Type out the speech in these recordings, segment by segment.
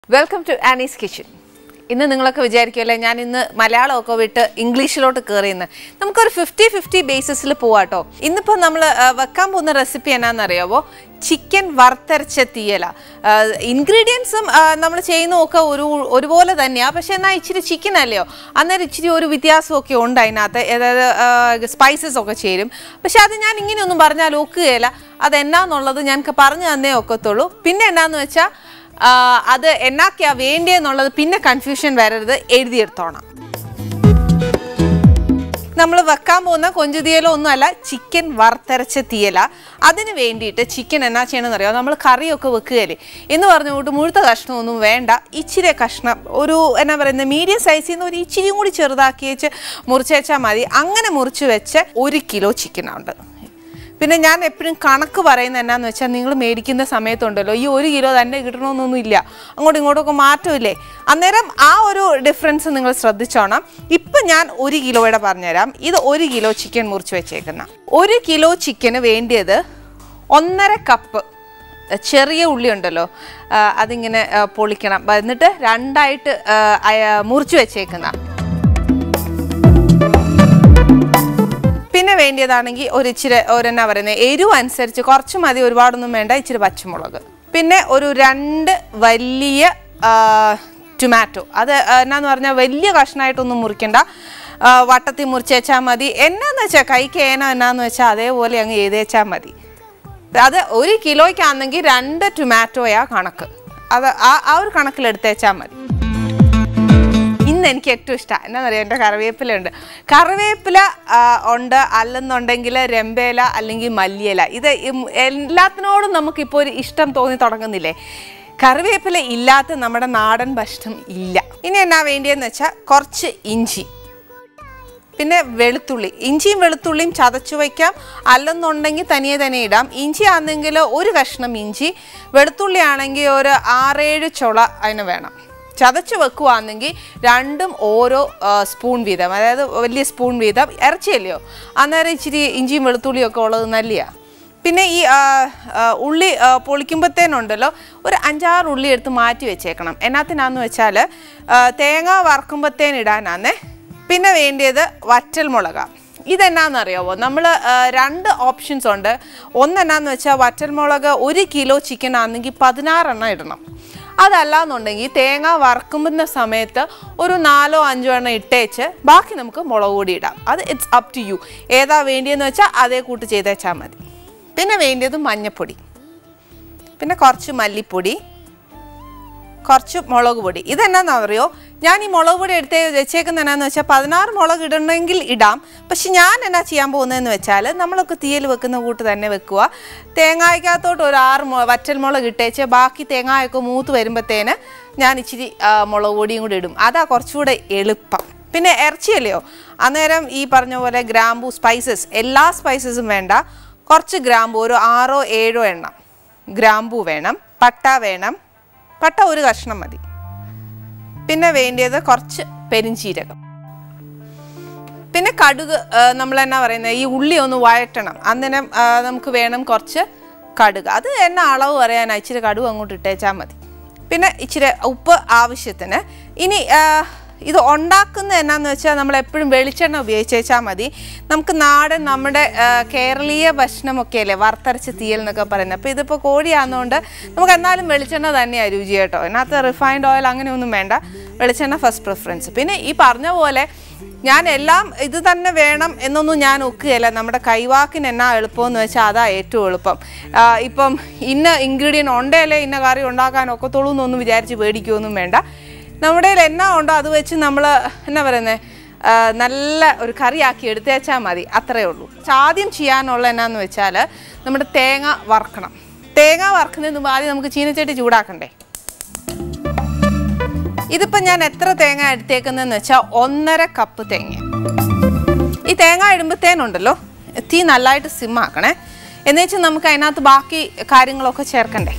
Welcome to Annie's kitchen ഇന്ന് നിങ്ങളൊക്കെ വിചാരിക്കുമല്ലേ ഞാൻ ഇന്ന് മലയാളമൊക്കെ വിട്ട് ഇംഗ്ലീഷിലോട്ട് കയറിയെന്ന് നമുക്കൊരു ഫിഫ്റ്റി ഫിഫ്റ്റി ബേസിസിൽ പോവാട്ടോ ഇന്നിപ്പോൾ നമ്മൾ വെക്കാൻ പോകുന്ന റെസിപ്പി എന്നാണെന്നറിയാവോ ചിക്കൻ വറുത്തരച്ച തീയല ഇൻഗ്രീഡിയൻസും നമ്മൾ ചെയ്യുന്നതൊക്കെ ഒരു ഒരുപോലെ തന്നെയാണ് പക്ഷേ എന്നാൽ ഇച്ചിരി ചിക്കൻ അല്ലയോ അന്നേരം ഇച്ചിരി ഒരു വ്യത്യാസമൊക്കെ ഉണ്ട് അതിനകത്ത് അതായത് സ്പൈസസ് ഒക്കെ ചേരും പക്ഷെ അത് ഞാൻ ഇങ്ങനെയൊന്നും പറഞ്ഞാൽ ഒക്കുകയില്ല അതെന്നാന്നുള്ളത് ഞാൻ പറഞ്ഞു തന്നേ ഒക്കത്തുള്ളൂ പിന്നെ എന്നാന്ന് വെച്ചാൽ ആ, അത് എന്നാക്കെയാ വേണ്ടിയെന്നുള്ളത് പിന്നെ കൺഫ്യൂഷൻ വരരുത് എഴുതിയെടുത്തോണം നമ്മൾ വെക്കാൻ പോകുന്ന കൊഞ്ചു തീയലോ ഒന്നുമല്ല ചിക്കൻ വറുത്തരച്ച തീയല അതിന് വേണ്ടിയിട്ട് ചിക്കൻ എന്നാ ചെയ്യണമെന്ന് അറിയാം നമ്മൾ കറിയൊക്കെ വെക്കുകയല്ലേ എന്ന് പറഞ്ഞുകൊണ്ട് മുഴുത്ത കഷ്ണമൊന്നും വേണ്ട ഇച്ചിരി കഷ്ണം ഒരു എന്നാ പറയുന്നത് മീഡിയം സൈസിൽ നിന്ന് ഒരു ഇച്ചിരിയും കൂടി ചെറുതാക്കി വെച്ച് മുറിച്ച് വെച്ചാൽ മതി അങ്ങനെ മുറിച്ച് വെച്ച് ഒരു കിലോ ചിക്കനുണ്ട് പിന്നെ ഞാൻ എപ്പോഴും കണക്ക് പറയുന്നത് എന്നാന്ന് വെച്ചാൽ നിങ്ങൾ മേടിക്കുന്ന സമയത്തുണ്ടല്ലോ ഈ ഒരു കിലോ തന്നെ കിട്ടണമെന്നൊന്നും ഇല്ല അങ്ങോട്ടും ഇങ്ങോട്ടൊക്കെ മാറ്റമില്ലേ അന്നേരം ആ ഒരു ഡിഫറൻസ് നിങ്ങൾ ശ്രദ്ധിച്ചോണം ഇപ്പം ഞാൻ ഒരു കിലോയുടെ പറഞ്ഞുതരാം ഇത് ഒരു കിലോ ചിക്കൻ മുറിച്ച് വെച്ചേക്കുന്ന ഒരു കിലോ ചിക്കന് വേണ്ടിയത് ഒന്നര കപ്പ് ചെറിയ ഉള്ളി ഉണ്ടല്ലോ ആ, അതിങ്ങനെ ആ, പൊളിക്കണം എന്നിട്ട് രണ്ടായിട്ട് ആ, അയ- മുറിച്ച് വെച്ചേക്കുന്ന പിന്നെ വേണ്ടിയതാണെങ്കിൽ ഒരു ഇച്ചിരി ഒരെന്നാ പറയുന്നത് എരിവ് അനുസരിച്ച് കുറച്ച് മതി ഒരുപാടൊന്നും വേണ്ട ഇച്ചിരി പച്ചമുളക് പിന്നെ ഒരു രണ്ട് വലിയ ടൊമാറ്റോ അത് ആ, എന്നാന്ന് പറഞ്ഞാൽ വലിയ കഷ്ണമായിട്ടൊന്നും മുറിക്കണ്ട ആ, വട്ടത്തിൽ മുറിച്ച് വെച്ചാൽ മതി എന്നാന്ന് വെച്ചാൽ കൈക്ക് ഏനോ എന്നാന്ന് വെച്ചാൽ അതേപോലെ അങ്ങ് എഴുതേച്ചാൽ മതി അത് ഒരു കിലോയ്ക്കാണെങ്കിൽ രണ്ട് ടൊമാറ്റോയാ കണക്ക് അത് ആ ആ ഒരു കണക്കിൽ എടുത്തേച്ചാൽ മതി ഇന്ന് എനിക്ക് ഏറ്റവും ഇഷ്ടം എന്നാന്നറിയാം എൻ്റെ കറിവേപ്പില ഉണ്ട് കറിവേപ്പില ആ, ഉണ്ട് അല്ലെന്നുണ്ടെങ്കിൽ രമ്പേല അല്ലെങ്കിൽ മല്ലിയില ഇത് ഇം- എല്ലാത്തിനോടും നമുക്കിപ്പോൾ ഒരു ഇഷ്ടം തോന്നി തുടങ്ങുന്നില്ലേ കറിവേപ്പില ഇല്ലാത്ത നമ്മുടെ നാടൻ ഭക്ഷണം ഇല്ല ഇനി എന്നാ വേണ്ടിയെന്ന് വെച്ചാൽ കുറച്ച് ഇഞ്ചി പിന്നെ വെളുത്തുള്ളി ഇഞ്ചിയും വെളുത്തുള്ളിയും ചതച്ചു വയ്ക്കാം അല്ലെന്നുണ്ടെങ്കിൽ തനിയെ തന്നെ ഇടാം ഇഞ്ചി ആണെങ്കിൽ ഒരു കഷ്ണം ഇഞ്ചി വെളുത്തുള്ളി ആണെങ്കിൽ ഒരു ആറേഴ് ചുള അതിന് വേണം ചതച്ച് വെക്കുവാണെങ്കിൽ രണ്ടും ഓരോ ആ, സ്പൂൺ വീതം അതായത് വലിയ സ്പൂൺ വീതം ഇറച്ചിയല്ലയോ അന്നേരം ഇച്ചിരി ഇഞ്ചിയും വെളുത്തുള്ളിയും ഒക്കെ ഉള്ളത് നല്ലതാണ് പിന്നെ ഈ ആ, ആ, ഉള്ളി ആ, പൊളിക്കുമ്പോഴത്തേനുണ്ടല്ലോ ഒരു അഞ്ചാറ് ഉള്ളി എടുത്ത് മാറ്റി വെച്ചേക്കണം എന്നാത്തിനാന്ന് വെച്ചാൽ തേങ്ങ വറക്കുമ്പോഴത്തേനിടാനാന്നേ പിന്നെ വേണ്ടിയത് വറ്റൽ മുളക ഇതെന്നാന്നറിയാവോ നമ്മൾ രണ്ട് ഓപ്ഷൻസ് ഉണ്ട് ഒന്നെന്നാന്ന് വെച്ചാൽ വറ്റൽ മുളക് ഒരു കിലോ ചിക്കൻ ആണെങ്കിൽ പതിനാറെണ്ണം ഇടണം അതല്ല എന്നുണ്ടെങ്കിൽ തേങ്ങ വറക്കുമ്പോൾ സമയത്ത് ഒരു നാലോ അഞ്ചോ എണ്ണം ഇട്ടേച്ച് ബാക്കി നമുക്ക് മുളക് പൊടി ഇടാം അത് ഇറ്റ്സ് അപ് ടു യു ഏതാ വേണ്ടിയെന്ന് വെച്ചാൽ അതേ കൂട്ട് ചെയ്തേച്ചാൽ മതി പിന്നെ വേണ്ടിയത് മഞ്ഞപ്പൊടി പിന്നെ കുറച്ച് മല്ലിപ്പൊടി കുറച്ച് മുളക് പൊടി ഇതെന്നാന്ന് അറിയോ ഞാൻ ഈ മുളക് പൊടി എടുത്ത് വെച്ചേക്കുന്ന എന്നാന്ന് വെച്ചാൽ പതിനാറ് മുളക് ഇടണമെങ്കിൽ ഇടാം പക്ഷെ ഞാൻ എന്നാ ചെയ്യാൻ പോകുന്നതെന്ന് വെച്ചാൽ നമ്മളൊക്കെ തീയൽ വെക്കുന്ന കൂട്ട് തന്നെ വെക്കുക തേങ്ങായ്ക്കകത്തോട്ട് ഒരു ആറ് മു വറ്റൽ മുളക് ഇട്ടേച്ച് ബാക്കി തേങ്ങായൊക്കെ മൂത്ത് വരുമ്പോഴത്തേന് ഞാൻ ഇച്ചിരി ആ, മുളക് പൊടിയും കൂടി ഇടും അതാ കുറച്ചുകൂടെ എളുപ്പം പിന്നെ ഇറച്ചിയല്ലയോ അന്നേരം ഈ പറഞ്ഞ പോലെ ഗ്രാമ്പു സ്പൈസസ് എല്ലാ സ്പൈസസും വേണ്ട കുറച്ച് ഗ്രാമ്പു ഒരു ആറോ ഏഴോ എണ്ണം ഗ്രാമ്പു വേണം പട്ട വേണം പട്ട ഒരു കഷ്ണം മതി പിന്നെ വേണ്ടിയത് കുറച്ച് പെരിഞ്ചീരകം പിന്നെ കടുക് നമ്മൾ എന്നാ പറയുന്നത് ഈ ഉള്ളി ഒന്ന് വഴറ്റണം അന്നേരം ആ, നമുക്ക് വേണം കുറച്ച് കടുക് അത് എന്നെ അളവ് പറയാൻ ഇച്ചിരി കടുക് അങ്ങോട്ട് ഇട്ടേച്ചാൽ മതി പിന്നെ ഇച്ചിരി ഉപ്പ് ആവശ്യത്തിന് ഇനി ആ, ഇത് ഉണ്ടാക്കുന്ന എന്നാന്ന് വെച്ചാൽ നമ്മൾ എപ്പോഴും വെളിച്ചെണ്ണ ഉപയോഗിച്ചേച്ചാൽ മതി നമുക്ക് നാടൻ നമ്മുടെ ആ, കേരളീയ ഭക്ഷണമൊക്കെ അല്ലേ വറുത്തരച്ച തീയൽ എന്നൊക്കെ പറയുന്നത് അപ്പോൾ ഇതിപ്പോൾ കോഴിയാണെന്നുകൊണ്ട് നമുക്ക് എന്നാലും വെളിച്ചെണ്ണ തന്നെയാണ് രുചി കേട്ടോ അതിനകത്ത് റിഫൈൻഡ് ഓയിൽ അങ്ങനെയൊന്നും വേണ്ട വെളിച്ചെണ്ണ ഫസ്റ്റ് പ്രിഫറൻസ് പിന്നെ ഈ പറഞ്ഞ പോലെ ഞാൻ എല്ലാം ഇത് തന്നെ വേണം എന്നൊന്നും ഞാൻ ഒക്കുകയല്ല നമ്മുടെ കൈവാക്കിന് എന്നാ എളുപ്പമെന്ന് വെച്ചാൽ അതാ ഏറ്റവും എളുപ്പം ആ, ഇപ്പം ഇന്ന ഇൻഗ്രീഡിയൻറ്റ് ഉണ്ടേലേ ഇന്ന കറി ഉണ്ടാക്കാൻ ഒക്കത്തുള്ളൂ എന്നൊന്നും വിചാരിച്ച് പേടിക്കുകയൊന്നും വേണ്ട നമ്മുടെ കയ്യിൽ എന്നാ ഉണ്ടോ അത് വെച്ച് നമ്മൾ എന്നാ പറയുന്നത് നല്ല ഒരു കറിയാക്കി എടുത്തേച്ചാൽ മതി അത്രയേ ഉള്ളൂ പക്ഷെ ആദ്യം ചെയ്യാനുള്ള എന്നാന്ന് വെച്ചാൽ നമ്മുടെ തേങ്ങ വറക്കണം തേങ്ങ വറക്കുന്നതിന് മുമ്പ് ആദ്യം നമുക്ക് ചീനച്ചട്ടി ചൂടാക്കണ്ടേ ഇതിപ്പോൾ ഞാൻ എത്ര തേങ്ങ എടുത്തേക്കുന്നതെന്ന് വെച്ചാൽ ഒന്നര കപ്പ് തേങ്ങ ഈ തേങ്ങ ഇടുമ്പോഴത്തേനുണ്ടല്ലോ തീ നല്ലതായിട്ട് സിമ്മാക്കണേ എന്നുവെച്ചാൽ നമുക്ക് അതിനകത്ത് ബാക്കി കാര്യങ്ങളൊക്കെ ചേർക്കണ്ടേ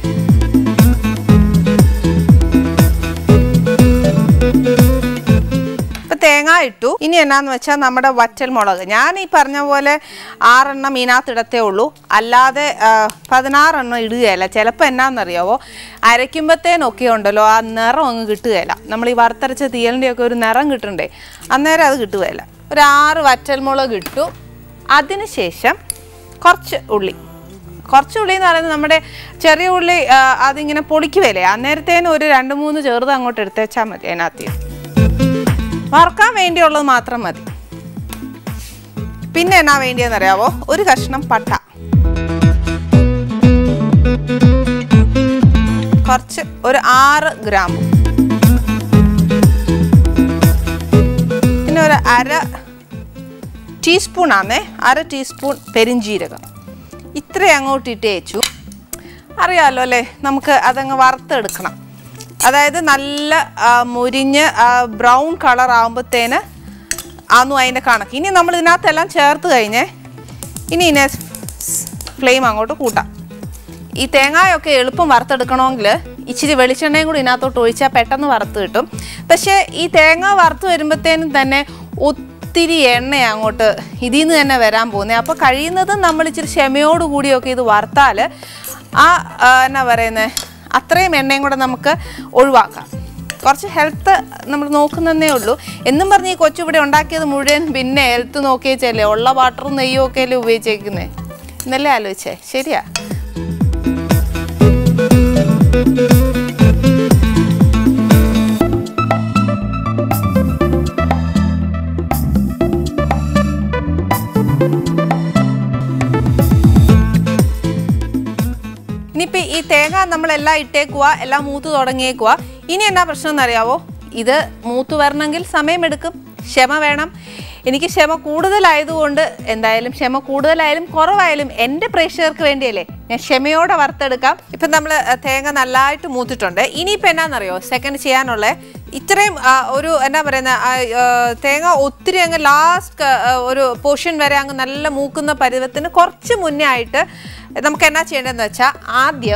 ഇപ്പം തേങ്ങ ഇട്ടു ഇനി എന്നാന്ന് വെച്ചാൽ നമ്മുടെ വറ്റൽ മുളക് ഞാൻ ഈ പറഞ്ഞ പോലെ ആറെണ്ണം ഇതിനകത്ത് ഇടത്തേ ഉള്ളൂ അല്ലാതെ ആ, പതിനാറെണ്ണം ഇടുകയില്ല ചിലപ്പോൾ എന്നാന്നറിയാവോ അരയ്ക്കുമ്പോഴത്തേനൊക്കെ ഉണ്ടല്ലോ ആ നിറം അങ്ങ് കിട്ടുകയില്ല നമ്മൾ ഈ വറുത്തരച്ച തീയലിൻ്റെ ഒക്കെ ഒരു നിറം കിട്ടണ്ടേ അന്നേരം അത് കിട്ടുകയില്ല ഒരു ആറ് വറ്റൽമുളക് ഇട്ടു അതിനുശേഷം കുറച്ച് ഉള്ളി കുറച്ച് ഉള്ളി എന്ന് പറയുന്നത് നമ്മുടെ ചെറിയ ഉള്ളി ആ, അതിങ്ങനെ പൊളിക്കുവല്ലേ അന്നേരത്തേനും ഒരു രണ്ട് മൂന്ന് ചെറുത് അങ്ങോട്ട് എടുത്തേച്ചാൽ മതി അതിനകത്ത് വറുക്കാൻ വേണ്ടിയുള്ളത് മാത്രം മതി പിന്നെ എന്നാ വേണ്ടിയെന്ന് അറിയാവോ ഒരു കഷ്ണം പട്ട കുറച്ച് ഒരു ആറ് ഗ്രാം പിന്നെ ഒരു അര ടീസ്പൂൺ ആണേ അര ടീസ്പൂൺ പെരിഞ്ജീരകം ഇത്രയും അങ്ങോട്ട് ഇട്ട് വെച്ചു അറിയാമല്ലോ അല്ലേ നമുക്ക് അതങ്ങ് വറുത്തെടുക്കണം അതായത് നല്ല ആ, മുരിഞ്ഞ് ബ്രൗൺ കളർ ആകുമ്പോഴത്തേന് ആന്നു അതിൻ്റെ കണക്ക് ഇനി നമ്മൾ ഇതിനകത്തെല്ലാം ചേർത്ത് കഴിഞ്ഞേ ഇനി ഇതിനെ ഫ്ലെയിം അങ്ങോട്ട് കൂട്ടാം ഈ തേങ്ങായൊക്കെ എളുപ്പം വറുത്തെടുക്കണമെങ്കിൽ ഇച്ചിരി വെളിച്ചെണ്ണയും കൂടി ഇതിനകത്തോട്ട് ഒഴിച്ചാൽ പെട്ടെന്ന് വറുത്ത് കിട്ടും പക്ഷേ ഈ തേങ്ങ വറുത്ത് വരുമ്പോഴത്തേനും തന്നെ ഒത്തിരി എണ്ണ അങ്ങോട്ട് ഇതിൽ നിന്ന് തന്നെ വരാൻ പോകുന്നത് അപ്പോൾ കഴിയുന്നതും നമ്മൾ ഇച്ചിരി ക്ഷമയോട് കൂടിയൊക്കെ ഇത് വറുത്താൽ ആ ആ, എന്നാ പറയുന്നത് അത്രയും എണ്ണയും കൂടെ നമുക്ക് ഒഴിവാക്കാം കുറച്ച് ഹെൽത്ത് നമ്മൾ നോക്കുന്നതേ ഉള്ളൂ എന്നും പറഞ്ഞ് ഈ കൊച്ചിവിടെ ഉണ്ടാക്കിയത് മുഴുവൻ പിന്നെ ഹെൽത്ത് നോക്കിയേച്ചല്ലേ ഉള്ള വാട്ടറും നെയ്യും ഒക്കെ അല്ലേ ഉപയോഗിച്ചേക്കുന്നത് എന്നല്ലേ ആലോചിച്ചേ ശരിയാ ഇനിയിപ്പോൾ ഈ തേങ്ങ നമ്മളെല്ലാം ഇട്ടേക്കുക എല്ലാം മൂത്ത് തുടങ്ങിയേക്കുക ഇനി എന്നാ പ്രശ്നം എന്നറിയാവോ ഇത് മൂത്ത് വരണമെങ്കിൽ സമയമെടുക്കും ക്ഷമ വേണം എനിക്ക് ക്ഷമ കൂടുതലായതുകൊണ്ട് എന്തായാലും ക്ഷമ കൂടുതലായാലും കുറവായാലും എൻ്റെ പ്രേക്ഷകർക്ക് വേണ്ടിയല്ലേ ഞാൻ ക്ഷമയോടെ വറുത്തെടുക്കാം ഇപ്പം നമ്മൾ തേങ്ങ നല്ലതായിട്ട് മൂത്തിട്ടുണ്ട് ഇനിയിപ്പോൾ എന്നാണെന്നറിയോ സെക്കൻഡ് ചെയ്യാനുള്ള ഇത്രയും ആ, ഒരു എന്നാ പറയുന്ന ആ, ആ, തേങ്ങ ഒത്തിരി അങ്ങ് ലാസ്റ്റ് ഒരു പോർഷൻ വരെ അങ്ങ് നല്ല മൂക്കുന്ന പരുവത്തിന് കുറച്ച് മുന്നേ ആയിട്ട് നമുക്ക് എന്നാ ചെയ്യേണ്ടതെന്ന് വെച്ചാൽ ആദ്യം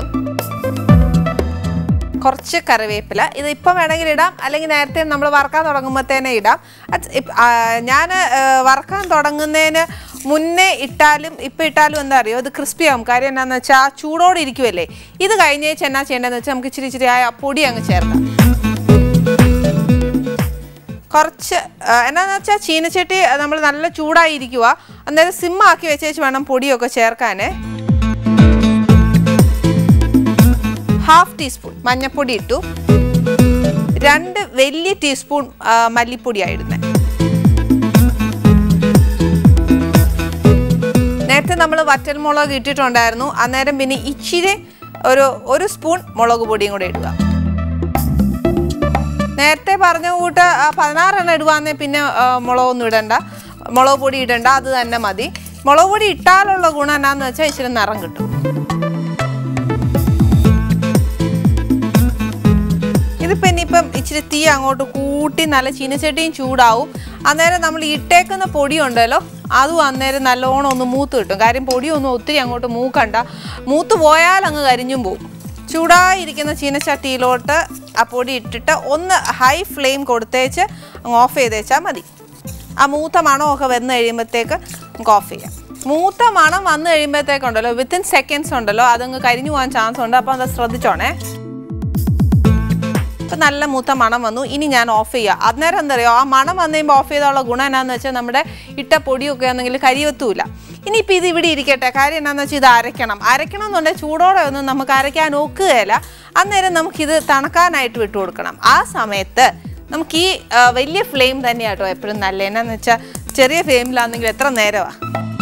കുറച്ച് കറിവേപ്പില ഇത് ഇപ്പം വേണമെങ്കിൽ ഇടാം അല്ലെങ്കിൽ നേരത്തെ നമ്മൾ വറക്കാൻ തുടങ്ങുമ്പോഴത്തേനെ ഇടാം ഞാൻ വറക്കാൻ തുടങ്ങുന്നതിന് മുന്നേ ഇട്ടാലും ഇപ്പം ഇട്ടാലും എന്താ അറിയോ ഇത് ക്രിസ്പി ആവും കാര്യം എന്താണെന്ന് വെച്ചാൽ ആ ചൂടോടെ ഇരിക്കുമല്ലേ ഇത് കഴിഞ്ഞേച്ച് എന്നാ ചെയ്യേണ്ടതെന്ന് വെച്ചാൽ നമുക്ക് ഇച്ചിരി ഇച്ചിരി ആ പൊടി അങ്ങ് ചേർക്കാം കുറച്ച് ആ, എന്നാന്ന് വെച്ചാൽ ചീനച്ചട്ടി നമ്മൾ നല്ല ചൂടായിരിക്കുക അന്നേരം സിമ്മാക്കി വെച്ചേച്ച് വേണം പൊടിയൊക്കെ ചേർക്കാനേ ഹാഫ് ടീസ്പൂൺ മഞ്ഞൾപ്പൊടി ഇട്ടു രണ്ട് വലിയ ടീസ്പൂൺ ആ, മല്ലിപ്പൊടിയായിരുന്നു നേരത്തെ നമ്മൾ വറ്റൽമുളക് ഇട്ടിട്ടുണ്ടായിരുന്നു അന്നേരം പിന്നെ ഇച്ചിരി ഒരു ഒരു സ്പൂൺ മുളക് പൊടിയും കൂടെ ഇടുക നേരത്തെ പറഞ്ഞ കൂട്ട് ആ, പതിനാറെണ്ണം ഇടുവാന്നേ പിന്നെ ആ, മുളകൊന്നും ഇടണ്ട മുളക് പൊടി ഇടണ്ട അത് തന്നെ മതി മുളക് പൊടി ഇട്ടാലുള്ള ഗുണം എന്നാന്ന് വെച്ചാൽ ഇച്ചിരി നിറം കിട്ടും ഇതിപ്പോൾ ഇനിയിപ്പം ഇച്ചിരി തീ അങ്ങോട്ട് കൂട്ടി നല്ല ചീനച്ചട്ടിയും ചൂടാവും അന്നേരം നമ്മൾ ഇട്ടേക്കുന്ന പൊടി ഉണ്ടല്ലോ അതും അന്നേരം നല്ലോണം ഒന്ന് മൂത്ത് കിട്ടും കാര്യം പൊടിയൊന്നും ഒത്തിരി അങ്ങോട്ട് മൂക്കണ്ട മൂത്ത് പോയാൽ അങ്ങ് കരിഞ്ഞും പോവും ചൂടായിരിക്കുന്ന ചീനച്ചട്ടിയിലോട്ട് ആ പൊടി ഇട്ടിട്ട് ഒന്ന് ഹൈ ഫ്ലെയിം കൊടുത്തേച്ച് അങ്ങ് ഓഫ് ചെയ്തേച്ചാൽ മതി ആ മൂത്ത മണമൊക്കെ വന്ന് കഴിയുമ്പോഴത്തേക്ക് നമുക്ക് ഓഫ് ചെയ്യാം മൂത്ത മണം വന്നു കഴിയുമ്പോഴത്തേക്കുണ്ടല്ലോ വിത്തിൻ സെക്കൻഡ്സ് ഉണ്ടല്ലോ അതങ്ങ് കരിഞ്ഞു പോകാൻ ചാൻസ് ഉണ്ട് അപ്പോൾ അത് ശ്രദ്ധിച്ചോണേ ഇപ്പം നല്ല മൂത്ത മണം വന്നു ഇനി ഞാൻ ഓഫ് ചെയ്യുക അന്നേരം എന്താ പറയുക ആ മണം വന്നു കഴിയുമ്പോൾ ഓഫ് ചെയ്താലുള്ള ഗുണം എന്നാന്ന് വെച്ചാൽ നമ്മുടെ ഇട്ട പൊടിയൊക്കെ ആണെങ്കിൽ കരിവത്തൂല ഇനിയിപ്പോൾ ഇത് ഇവിടെ ഇരിക്കട്ടെ കാര്യം എന്നാന്ന് വെച്ചാൽ ഇത് അരയ്ക്കണം അരയ്ക്കണം എന്നുണ്ടെങ്കിൽ ചൂടോടെ ഒന്നും നമുക്ക് അരയ്ക്കാൻ ഒക്കുകയില്ല അന്നേരം നമുക്കിത് തണുക്കാനായിട്ട് വിട്ടു കൊടുക്കണം ആ സമയത്ത് നമുക്ക് ഈ ആ, വലിയ ഫ്ലെയിം തന്നെയാട്ടോ എപ്പോഴും നല്ല എന്നാന്ന് വെച്ചാൽ ചെറിയ ഫ്ലെയിമിലാണെങ്കിൽ എത്ര നേരമാണ്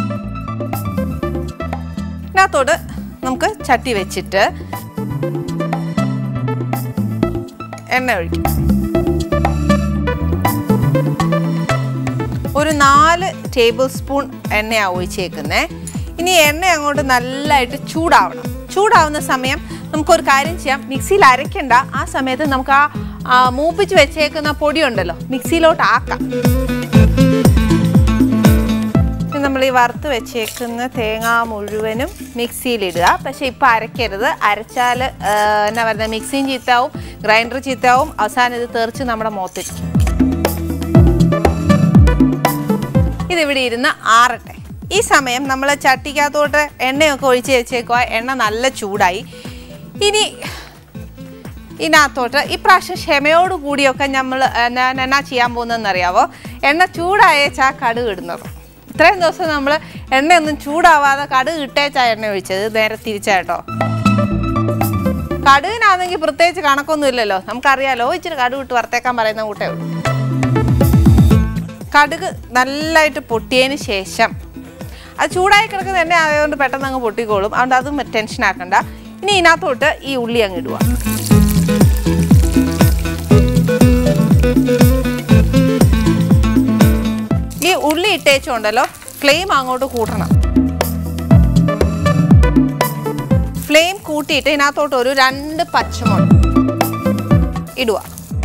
ഇതിനകത്തോട് നമുക്ക് ചട്ടി വെച്ചിട്ട് എണ്ണ ഒഴിക്കും ഒരു നാല് ടേബിൾ സ്പൂൺ എണ്ണയാണ് ഒഴിച്ചേക്കുന്നേ ഇനി എണ്ണ അങ്ങോട്ട് നല്ലതായിട്ട് ചൂടാവണം ചൂടാവുന്ന സമയം നമുക്കൊരു കാര്യം ചെയ്യാം മിക്സിയിൽ അരയ്ക്കണ്ട ആ സമയത്ത് നമുക്ക് ആ ആ മൂപ്പിച്ച് വെച്ചേക്കുന്ന പൊടി ഉണ്ടല്ലോ മിക്സിയിലോട്ട് ആക്കാം ഇനി നമ്മൾ ഈ വറുത്ത് വെച്ചേക്കുന്ന തേങ്ങ മുഴുവനും മിക്സിയിലിടുക പക്ഷേ ഇപ്പം അരയ്ക്കരുത് അരച്ചാൽ എന്നാ പറയുക മിക്സിയും ചീത്താവും ഗ്രൈൻഡർ ചീത്താവും അവസാനം ഇത് തെറിച്ച് നമ്മുടെ മുഖത്തിരിക്കും ഇതിവിടെ ഇരുന്ന് ആറട്ടെ ഈ സമയം നമ്മൾ ചട്ടിക്കകത്തോട്ട് എണ്ണയൊക്കെ ഒഴിച്ച് വെച്ചേക്കുക എണ്ണ നല്ല ചൂടായി ഇനി ഇതിനകത്തോട്ട് ഇപ്രാവശ്യം ക്ഷമയോട് കൂടിയൊക്കെ നമ്മൾ ഞാൻ എന്നാ ചെയ്യാൻ പോകുന്നതെന്ന് അറിയാവോ എണ്ണ ചൂടായേച്ചാ കടുക് ഇടുന്നത് ഇത്രയും ദിവസം നമ്മൾ എണ്ണയൊന്നും ചൂടാവാതെ കടുക് ഇട്ടേച്ചാ എണ്ണ ഒഴിച്ചത് നേരെ തിരിച്ചാട്ടോ കടുകിനാണെങ്കിൽ പ്രത്യേകിച്ച് കണക്കൊന്നും ഇല്ലല്ലോ നമുക്കറിയാലോ ഇച്ചിരി കടുക് ഇട്ട് വറുത്തേക്കാൻ പറയുന്ന കൂട്ടേ ഉള്ളൂ കടുക് നല്ലതായിട്ട് പൊട്ടിയതിന് ശേഷം അത് ചൂടായി കിടക്കുന്ന എണ്ണ ആയതുകൊണ്ട് പെട്ടെന്ന് അങ്ങ് പൊട്ടിക്കോളും അതുകൊണ്ട് അതും ടെൻഷൻ ആക്കണ്ട ഇനി ഇതിനകത്തോട്ട് ഈ ഉള്ളി അങ്ങ് ഇടുക ഈ ഉള്ളി ഇട്ടേച്ചുണ്ടല്ലോ ഫ്ലെയിം അങ്ങോട്ട് കൂട്ടണം ഫ്ലെയിം കൂട്ടിയിട്ട് ഇതിനകത്തോട്ട് ഒരു രണ്ട് പച്ചമുളക് ഇടുക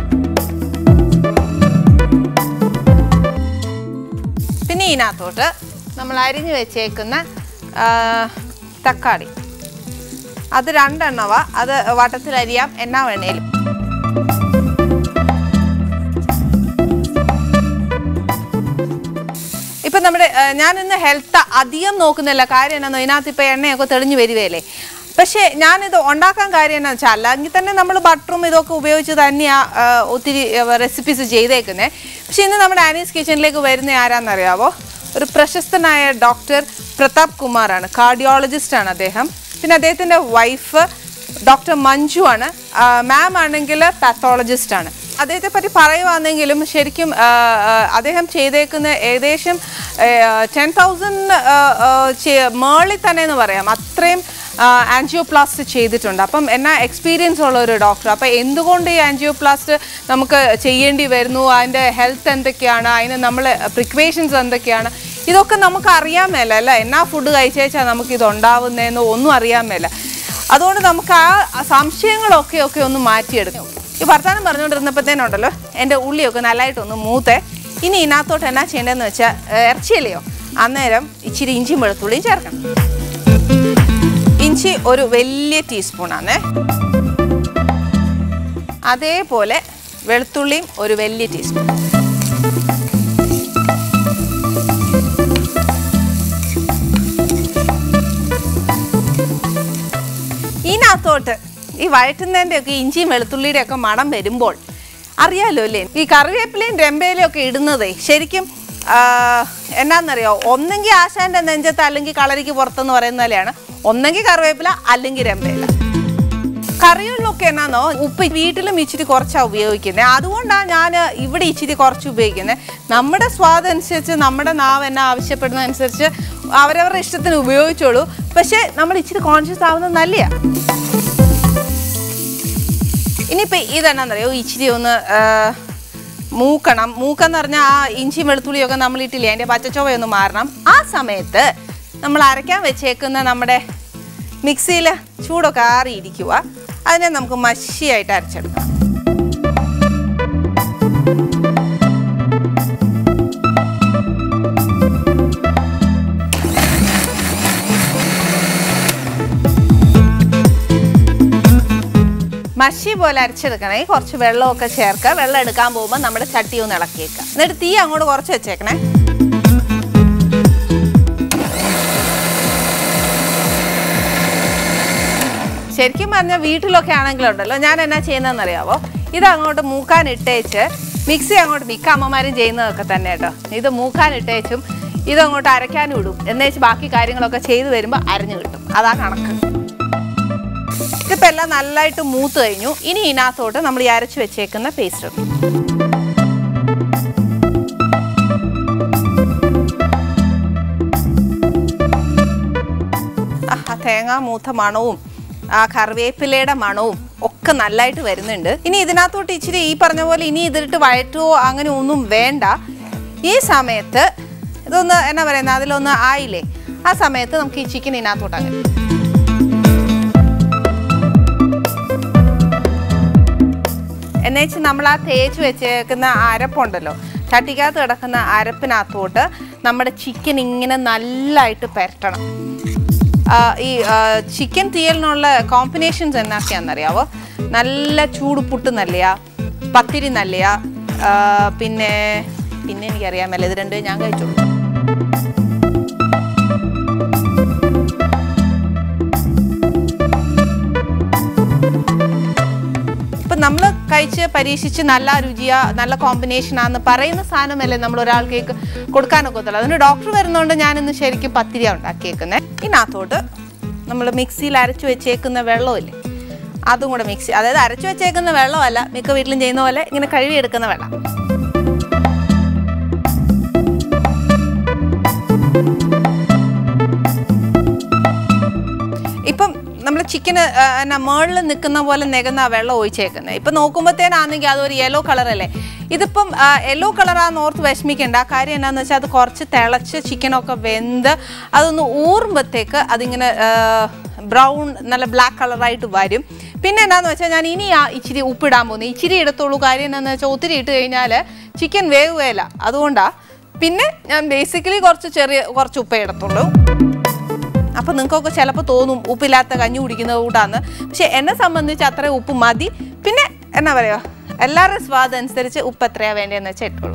പിന്നെ ഇതിനകത്തോട്ട് നമ്മൾ അരിഞ്ഞു വെച്ചേക്കുന്ന ആ, തക്കാളി അത് രണ്ടെണ്ണവ അത് വട്ടത്തിൽ അരിയാം എന്നാ വേണേലും ഇപ്പൊ നമ്മുടെ ആ, ഞാനിന്ന് ഹെൽത്ത് അധികം നോക്കുന്നില്ല കാര്യം എന്നാന്നോ ഇതിനകത്ത് ഇപ്പൊ എണ്ണയൊക്കെ തെളിഞ്ഞു വരികയല്ലേ പക്ഷേ ഞാനിത് ഉണ്ടാക്കാൻ കാര്യം എന്നാ വെച്ചാൽ അല്ലെങ്കിൽ തന്നെ നമ്മൾ ബട്ടറും ഇതൊക്കെ ഉപയോഗിച്ച് തന്നെയാ ആ, ഒത്തിരി റെസിപ്പീസ് ചെയ്തേക്കുന്നത് പക്ഷെ ഇന്ന് നമ്മുടെ ആനീസ് കിച്ചണിലേക്ക് വരുന്ന ആരാന്നറിയാവോ ഒരു പ്രശസ്തനായ ഡോക്ടർ പ്രതാപ് കുമാറാണ് കാർഡിയോളജിസ്റ്റ് ആണ് അദ്ദേഹം പിന്നെ അദ്ദേഹത്തിൻ്റെ വൈഫ് ഡോക്ടർ മഞ്ജു ആണ് മാം ആണെങ്കിൽ പാത്തോളജിസ്റ്റ് ആണ് അദ്ദേഹത്തെ പറ്റി പറയുവാണെങ്കിലും ശരിക്കും ആ, ആ, അദ്ദേഹം ചെയ്തേക്കുന്ന ഏകദേശം ടെൻ തൗസൻഡ് മേളിൽ തന്നെ എന്ന് പറയാം അത്രയും ആൻജിയോപ്ലാസ്റ്റ് ചെയ്തിട്ടുണ്ട് അപ്പം എന്നാ എക്സ്പീരിയൻസ് ഉള്ള ഒരു ഡോക്ടർ അപ്പം എന്തുകൊണ്ട് ഈ ആൻജിയോപ്ലാസ്റ്റ് നമുക്ക് ചെയ്യേണ്ടി വരുന്നു അതിൻ്റെ ഹെൽത്ത് എന്തൊക്കെയാണ് അതിന് നമ്മൾ പ്രിക്വേഷൻസ് എന്തൊക്കെയാണ് ഇതൊക്കെ നമുക്ക് അറിയാൻ മേല അല്ല എന്നാ ഫുഡ് കഴിച്ചേച്ചാൽ നമുക്ക് ഇത് ഉണ്ടാവുന്നതെന്നോ ഒന്നും അറിയാൻ മേല അതുകൊണ്ട് നമുക്ക് ആ സംശയങ്ങളൊക്കെ ഒക്കെ ഒന്ന് മാറ്റിയെടുക്കും ഈ വർത്തമാനം പറഞ്ഞുകൊണ്ടിരുന്നപ്പോഴത്തേനുണ്ടല്ലോ എൻ്റെ ഉള്ളിയൊക്കെ നല്ലതായിട്ടൊന്ന് മൂത്തേ ഇനി ഇതിനകത്തോട്ട് എന്നാ ചെയ്യേണ്ടതെന്ന് വെച്ചാൽ ഇറച്ചിയല്ലയോ അന്നേരം ഇച്ചിരി ഇഞ്ചിയും വെളുത്തുള്ളിയും ചേർക്കണം ഇഞ്ചി ഒരു വലിയ ടീസ്പൂണാണ് അതേപോലെ വെളുത്തുള്ളിയും ഒരു വലിയ ടീസ്പൂൺ ഇതിനകത്തോട്ട് ഈ വഴറ്റുന്നതിൻ്റെ ഒക്കെ ഇഞ്ചിയും വെളുത്തുള്ളിയുടെ ഒക്കെ മണം വരുമ്പോൾ അറിയാലോ അല്ലേ ഈ കറിവേപ്പിലയും രമ്പയിലും ഒക്കെ ഇടുന്നതേ ശരിക്കും ആ, എന്നാന്നറിയോ ഒന്നെങ്കിൽ ആശാന്റെ നെഞ്ചത്ത് അല്ലെങ്കിൽ കളരിക്ക് പുറത്തെന്ന് പറയുന്ന പോലെയാണ് ഒന്നെങ്കിൽ കറിവേപ്പില അല്ലെങ്കിൽ രമ്പയില കറികളിലൊക്കെ എന്നാന്നോ ഉപ്പ് വീട്ടിലും ഇച്ചിരി കുറച്ചാണ് ഉപയോഗിക്കുന്നത് അതുകൊണ്ടാണ് ഞാൻ ഇവിടെ ഇച്ചിരി കുറച്ച് ഉപയോഗിക്കുന്നത് നമ്മുടെ സ്വാദനുസരിച്ച് നമ്മുടെ നാവ് എന്നെ ആവശ്യപ്പെടുന്ന അനുസരിച്ച് അവരവരുടെ ഇഷ്ടത്തിന് ഉപയോഗിച്ചോളൂ പക്ഷേ നമ്മൾ ഇച്ചിരി കോൺഷ്യസ് ആവുന്നത് നല്ലതാണ് ഇനിയിപ്പോൾ ഇതെന്നാന്നറിയോ ഇച്ചിരി ഒന്ന് ആ, മൂക്കണം മൂക്കെന്ന് പറഞ്ഞാൽ ആ ഇഞ്ചി വെളുത്തുള്ളിയൊക്കെ നമ്മൾ ഇട്ടില്ലേ അതിൻ്റെ പച്ചച്ചോവയൊന്ന് മാറണം ആ സമയത്ത് നമ്മൾ അരയ്ക്കാൻ വെച്ചേക്കുന്ന നമ്മുടെ മിക്സിയിൽ ചൂടൊക്കെ ആറിയിരിക്കുക അതിനെ നമുക്ക് മഷിയായിട്ട് അരച്ചെടുക്കാം മഷി പോലെ അരച്ചെടുക്കണേ കുറച്ച് വെള്ളമൊക്കെ ചേർക്കുക വെള്ളം എടുക്കാൻ പോകുമ്പോൾ നമ്മുടെ ചട്ടി ഒന്ന് ഇളക്കിയേക്കുക എന്നിട്ട് തീ അങ്ങോട്ട് കുറച്ച് വെച്ചേക്കണേ ശരിക്കും പറഞ്ഞാൽ വീട്ടിലൊക്കെ ആണെങ്കിലുണ്ടല്ലോ ഞാൻ എന്നാ ചെയ്യുന്നതെന്നറിയാവോ ഇത് അങ്ങോട്ട് മൂക്കാൻ ഇട്ടേച്ച് മിക്സി അങ്ങോട്ട് മിക്ക അമ്മമാരും ചെയ്യുന്നതൊക്കെ തന്നെ കേട്ടോ ഇത് മൂക്കാൻ ഇട്ടേച്ചും ഇത് അങ്ങോട്ട് അരയ്ക്കാനും ഇടും എന്നേച്ച് ബാക്കി കാര്യങ്ങളൊക്കെ ചെയ്തു വരുമ്പോൾ അരഞ്ഞു കിട്ടും അതാ കണക്ക് ഇതിപ്പോൾ എല്ലാം നല്ലതായിട്ട് മൂത്ത് കഴിഞ്ഞു ഇനി ഇതിനകത്തോട്ട് നമ്മൾ ഈ അരച്ച് വെച്ചേക്കുന്ന പേസ്റ്റ് ഇടും ആ തേങ്ങ മൂത്ത മണവും ആ കറിവേപ്പിലയുടെ മണവും ഒക്കെ നല്ലതായിട്ട് വരുന്നുണ്ട് ഇനി ഇതിനകത്തോട്ട് ഇച്ചിരി ഈ പറഞ്ഞ പോലെ ഇനി ഇതിട്ട് വഴറ്റുവോ അങ്ങനെ ഒന്നും വേണ്ട ഈ സമയത്ത് ഇതൊന്ന് എന്നാ പറയുന്നത് അതിലൊന്ന് ആയില്ലേ ആ സമയത്ത് നമുക്ക് ഈ ചിക്കൻ ഇതിനകത്തോട്ട് അങ്ങനെ എന്നുവെച്ച് നമ്മൾ ആ തേച്ച് വെച്ചേക്കുന്ന അരപ്പുണ്ടല്ലോ ചട്ടിക്കകത്ത് കിടക്കുന്ന അരപ്പിനകത്തോട്ട് നമ്മുടെ ചിക്കൻ ഇങ്ങനെ നല്ലതായിട്ട് പുരട്ടണം ആ, ഈ ചിക്കൻ തീയലിനുള്ള കോമ്പിനേഷൻസ് എന്നൊക്കെയാണെന്നറിയാവോ നല്ല ചൂടുപുട്ട് നല്ലയാ പത്തിരി നല്ലയാ ആ, പിന്നെ പിന്നെ എനിക്കറിയാമല്ലോ ഇത് രണ്ടും ഞാൻ കഴിച്ചോളൂ കഴിച്ച് പരീക്ഷിച്ച് നല്ല രുചിയാ നല്ല കോമ്പിനേഷൻ ആണെന്ന് പറയുന്ന സാധനമല്ലേ നമ്മൾ ഒരാൾക്കേക്ക് കൊടുക്കാനൊക്കത്തുള്ളൂ അതിന് ഡോക്ടർ വരുന്നതുകൊണ്ട് ഞാനിന്ന് ശരിക്കും പത്തിരിയാണ് ഉണ്ടാക്കിയേക്കുന്നത് ഇതിനകത്തോട്ട് നമ്മൾ മിക്സിയിൽ അരച്ച് വെച്ചേക്കുന്ന വെള്ളമില്ലേ അതും കൂടെ മിക്സി അതായത് അരച്ച് വെച്ചേക്കുന്ന വെള്ളമല്ല മിക്ക വീട്ടിലും ചെയ്യുന്ന പോലെ ഇങ്ങനെ കഴുകിയെടുക്കുന്ന വെള്ളം ഇപ്പം നമ്മൾ ചിക്കന് എന്നാ മേളിൽ നിൽക്കുന്ന പോലെ നികന്ന വെള്ളം ഒഴിച്ചേക്കുന്നത് ഇപ്പം നോക്കുമ്പോഴത്തേനാണെങ്കിൽ അതൊരു യെല്ലോ കളറല്ലേ ഇതിപ്പം യെല്ലോ കളറാന്ന് ഓർത്ത് വിഷമിക്കേണ്ട ആ കാര്യം എന്നാന്ന് വെച്ചാൽ അത് കുറച്ച് തിളച്ച് ചിക്കനൊക്കെ വെന്ത് അതൊന്ന് ഊറുമ്പോഴത്തേക്ക് അതിങ്ങനെ ബ്രൗൺ നല്ല ബ്ലാക്ക് കളറായിട്ട് വരും പിന്നെ എന്നാന്ന് വെച്ചാൽ ഞാൻ ഇനി ആ ഇച്ചിരി ഉപ്പിടാൻ പോകുന്നത് ഇച്ചിരി എടുത്തോളൂ കാര്യം എന്നാന്ന് വെച്ചാൽ ഒത്തിരി ഇട്ട് കഴിഞ്ഞാൽ ചിക്കൻ വേവുകയില്ല അതുകൊണ്ടാണ് പിന്നെ ഞാൻ ബേസിക്കലി കുറച്ച് ചെറിയ കുറച്ച് ഉപ്പേ എടുത്തുള്ളൂ അപ്പം നിങ്ങൾക്കൊക്കെ ചിലപ്പോൾ തോന്നും ഉപ്പില്ലാത്ത കഞ്ഞി കുടിക്കുന്നത് കൂട്ടാന്ന് പക്ഷെ എന്നെ സംബന്ധിച്ച് അത്ര ഉപ്പ് മതി പിന്നെ എന്നാ പറയുക എല്ലാവരുടെയും സ്വാദ് അനുസരിച്ച് ഉപ്പ് എത്രയാ വേണ്ടതെന്ന് വെച്ചാൽ ഇട്ടോളൂ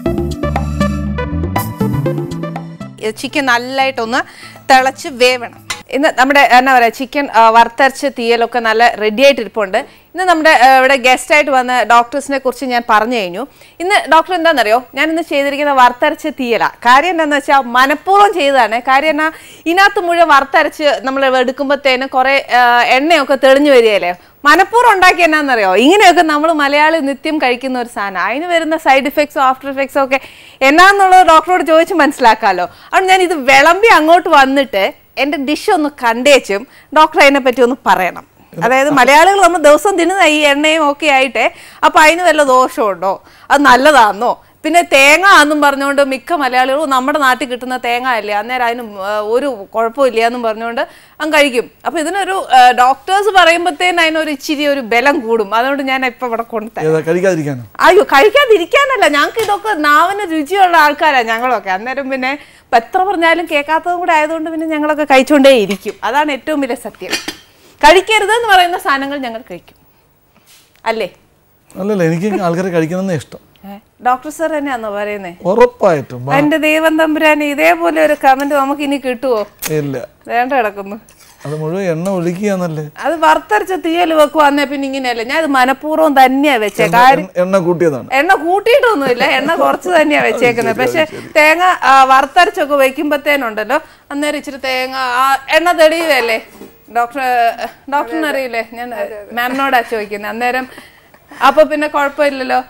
ചിക്കൻ നല്ലതായിട്ടൊന്ന് തിളച്ച് വേവണം ഇന്ന് നമ്മുടെ എന്നാ പറയുക ചിക്കൻ വറുത്തരച്ച് തീയലൊക്കെ നല്ല റെഡി ആയിട്ട് ഇരിപ്പുണ്ട് ഇന്ന് നമ്മുടെ ആ, ഇവിടെ ഗസ്റ്റ് ആയിട്ട് വന്ന ഡോക്ടേഴ്സിനെ കുറിച്ച് ഞാൻ പറഞ്ഞു കഴിഞ്ഞു ഇന്ന് ഡോക്ടർ എന്താണെന്നറിയോ ഞാൻ ഇന്ന് ചെയ്തിരിക്കുന്ന വറുത്തരച്ച തീയല കാര്യം എന്താണെന്ന് വെച്ചാൽ മനഃപൂർവ്വം ചെയ്തതാണ് കാര്യം എന്നാ ഇതിനകത്ത് മുഴുവൻ വറുത്തരച്ച് നമ്മൾ എടുക്കുമ്പോഴത്തേന് കുറേ ആ, എണ്ണയൊക്കെ തെളിഞ്ഞു വരികയല്ലേ മനഃപൂർവ്വം ഉണ്ടാക്കി എന്നാന്നറിയോ ഇങ്ങനെയൊക്കെ നമ്മൾ മലയാളി നിത്യം കഴിക്കുന്ന ഒരു സാധനം അതിന് വരുന്ന സൈഡ് ഇഫക്ട്സോ ആഫ്റ്റർ ഇഫക്ട്സോ ഒക്കെ എന്നാന്നുള്ളത് ഡോക്ടറോട് ചോദിച്ച് മനസ്സിലാക്കാമല്ലോ അതുകൊണ്ട് ഞാൻ ഇത് വിളമ്പി അങ്ങോട്ട് വന്നിട്ട് എൻ്റെ ഡിഷ് ഒന്ന് കണ്ടേച്ചും ഡോക്ടർ അതിനെ പറ്റി ഒന്ന് പറയണം അതായത് മലയാളികൾ നമ്മൾ ദിവസം തിന്നുന്ന ഈ എണ്ണയും ഒക്കെ ആയിട്ട് അപ്പോൾ അതിന് വല്ല ദോഷമുണ്ടോ അത് നല്ലതാണെന്നോ പിന്നെ തേങ്ങ എന്നും പറഞ്ഞുകൊണ്ട് മിക്ക മലയാളികളും നമ്മുടെ നാട്ടിൽ കിട്ടുന്ന തേങ്ങ അല്ലേ അന്നേരം അതിന് ആ, ഒരു കുഴപ്പമില്ല എന്നും പറഞ്ഞുകൊണ്ട് അങ്ങ് കഴിക്കും അപ്പോൾ ഇതിനൊരു ഡോക്ടേഴ്സ് പറയുമ്പോഴത്തേന് അതിനൊരു ഇച്ചിരി ഒരു ബലം കൂടും അതുകൊണ്ട് ഞാൻ ഇപ്പം ഇവിടെ കൊണ്ടുതരാം ഏതാ കഴിക്കാതിരിക്കാനോ അയ്യോ കഴിക്കാതിരിക്കാനല്ല ഞങ്ങൾക്ക് ഇതൊക്കെ നാവിന് രുചിയുള്ള ആൾക്കാരാണ് ഞങ്ങളൊക്കെ അന്നേരം പിന്നെ ഇപ്പം എത്ര പറഞ്ഞാലും കേൾക്കാത്തതും കൂടെ ആയതുകൊണ്ട് പിന്നെ ഞങ്ങളൊക്കെ കഴിച്ചുകൊണ്ടേ ഇരിക്കും അതാണ് ഏറ്റവും വലിയ സത്യം കഴിക്കരുത് എന്ന് പറയുന്ന സാധനങ്ങൾ ഞങ്ങൾ കഴിക്കും അല്ലേ അല്ലല്ല എനിക്ക് ആൾക്കാരെ കഴിക്കണമെന്നേ ഇഷ്ടം ഡോക്ടർ സാർ തന്നെയാണോ പറയുന്നേ ഉറപ്പായിട്ടും വാ. എന്റെ ദൈവം തമ്പുരാൻ ഇതേപോലെ ഒരു കമന്റ് നമുക്ക് ഇനി കിട്ടുവോ ഇല്ല വേണ്ട കിടക്കുന്നു അത് മുഴുവൻ എണ്ണ ഒഴിക്കുകയെന്നല്ലേ അത് വറുത്തരച്ച തീയൽ വെക്കുവാന്നേ പിന്നെ ഇങ്ങനെയല്ല ഞാൻ ഇത് മനഃപൂർവ്വം തന്നെയാ വെച്ചേ കാര്യം എണ്ണ- എണ്ണ കൂട്ടിയതാണ് എണ്ണ കൂട്ടിയിട്ടൊന്നുമില്ല എണ്ണ കുറച്ച് തന്നെയാ വെച്ചേക്കുന്നത് പക്ഷെ തേങ്ങ ആ, വറുത്തരച്ചൊക്കെ വെക്കുമ്പത്തേനുണ്ടല്ലോ അന്നേരം ഇച്ചിരി തേങ്ങ ആ എണ്ണ തെളിയുകയല്ലേ ഡോക്ടർ ഡോക്ടറിന് അറിയില്ലേ ഞാൻ മാമിനോടാ ചോദിക്കുന്നത് അന്നേരം അപ്പൊ പിന്നെ കുഴപ്പമില്ലല്ലോ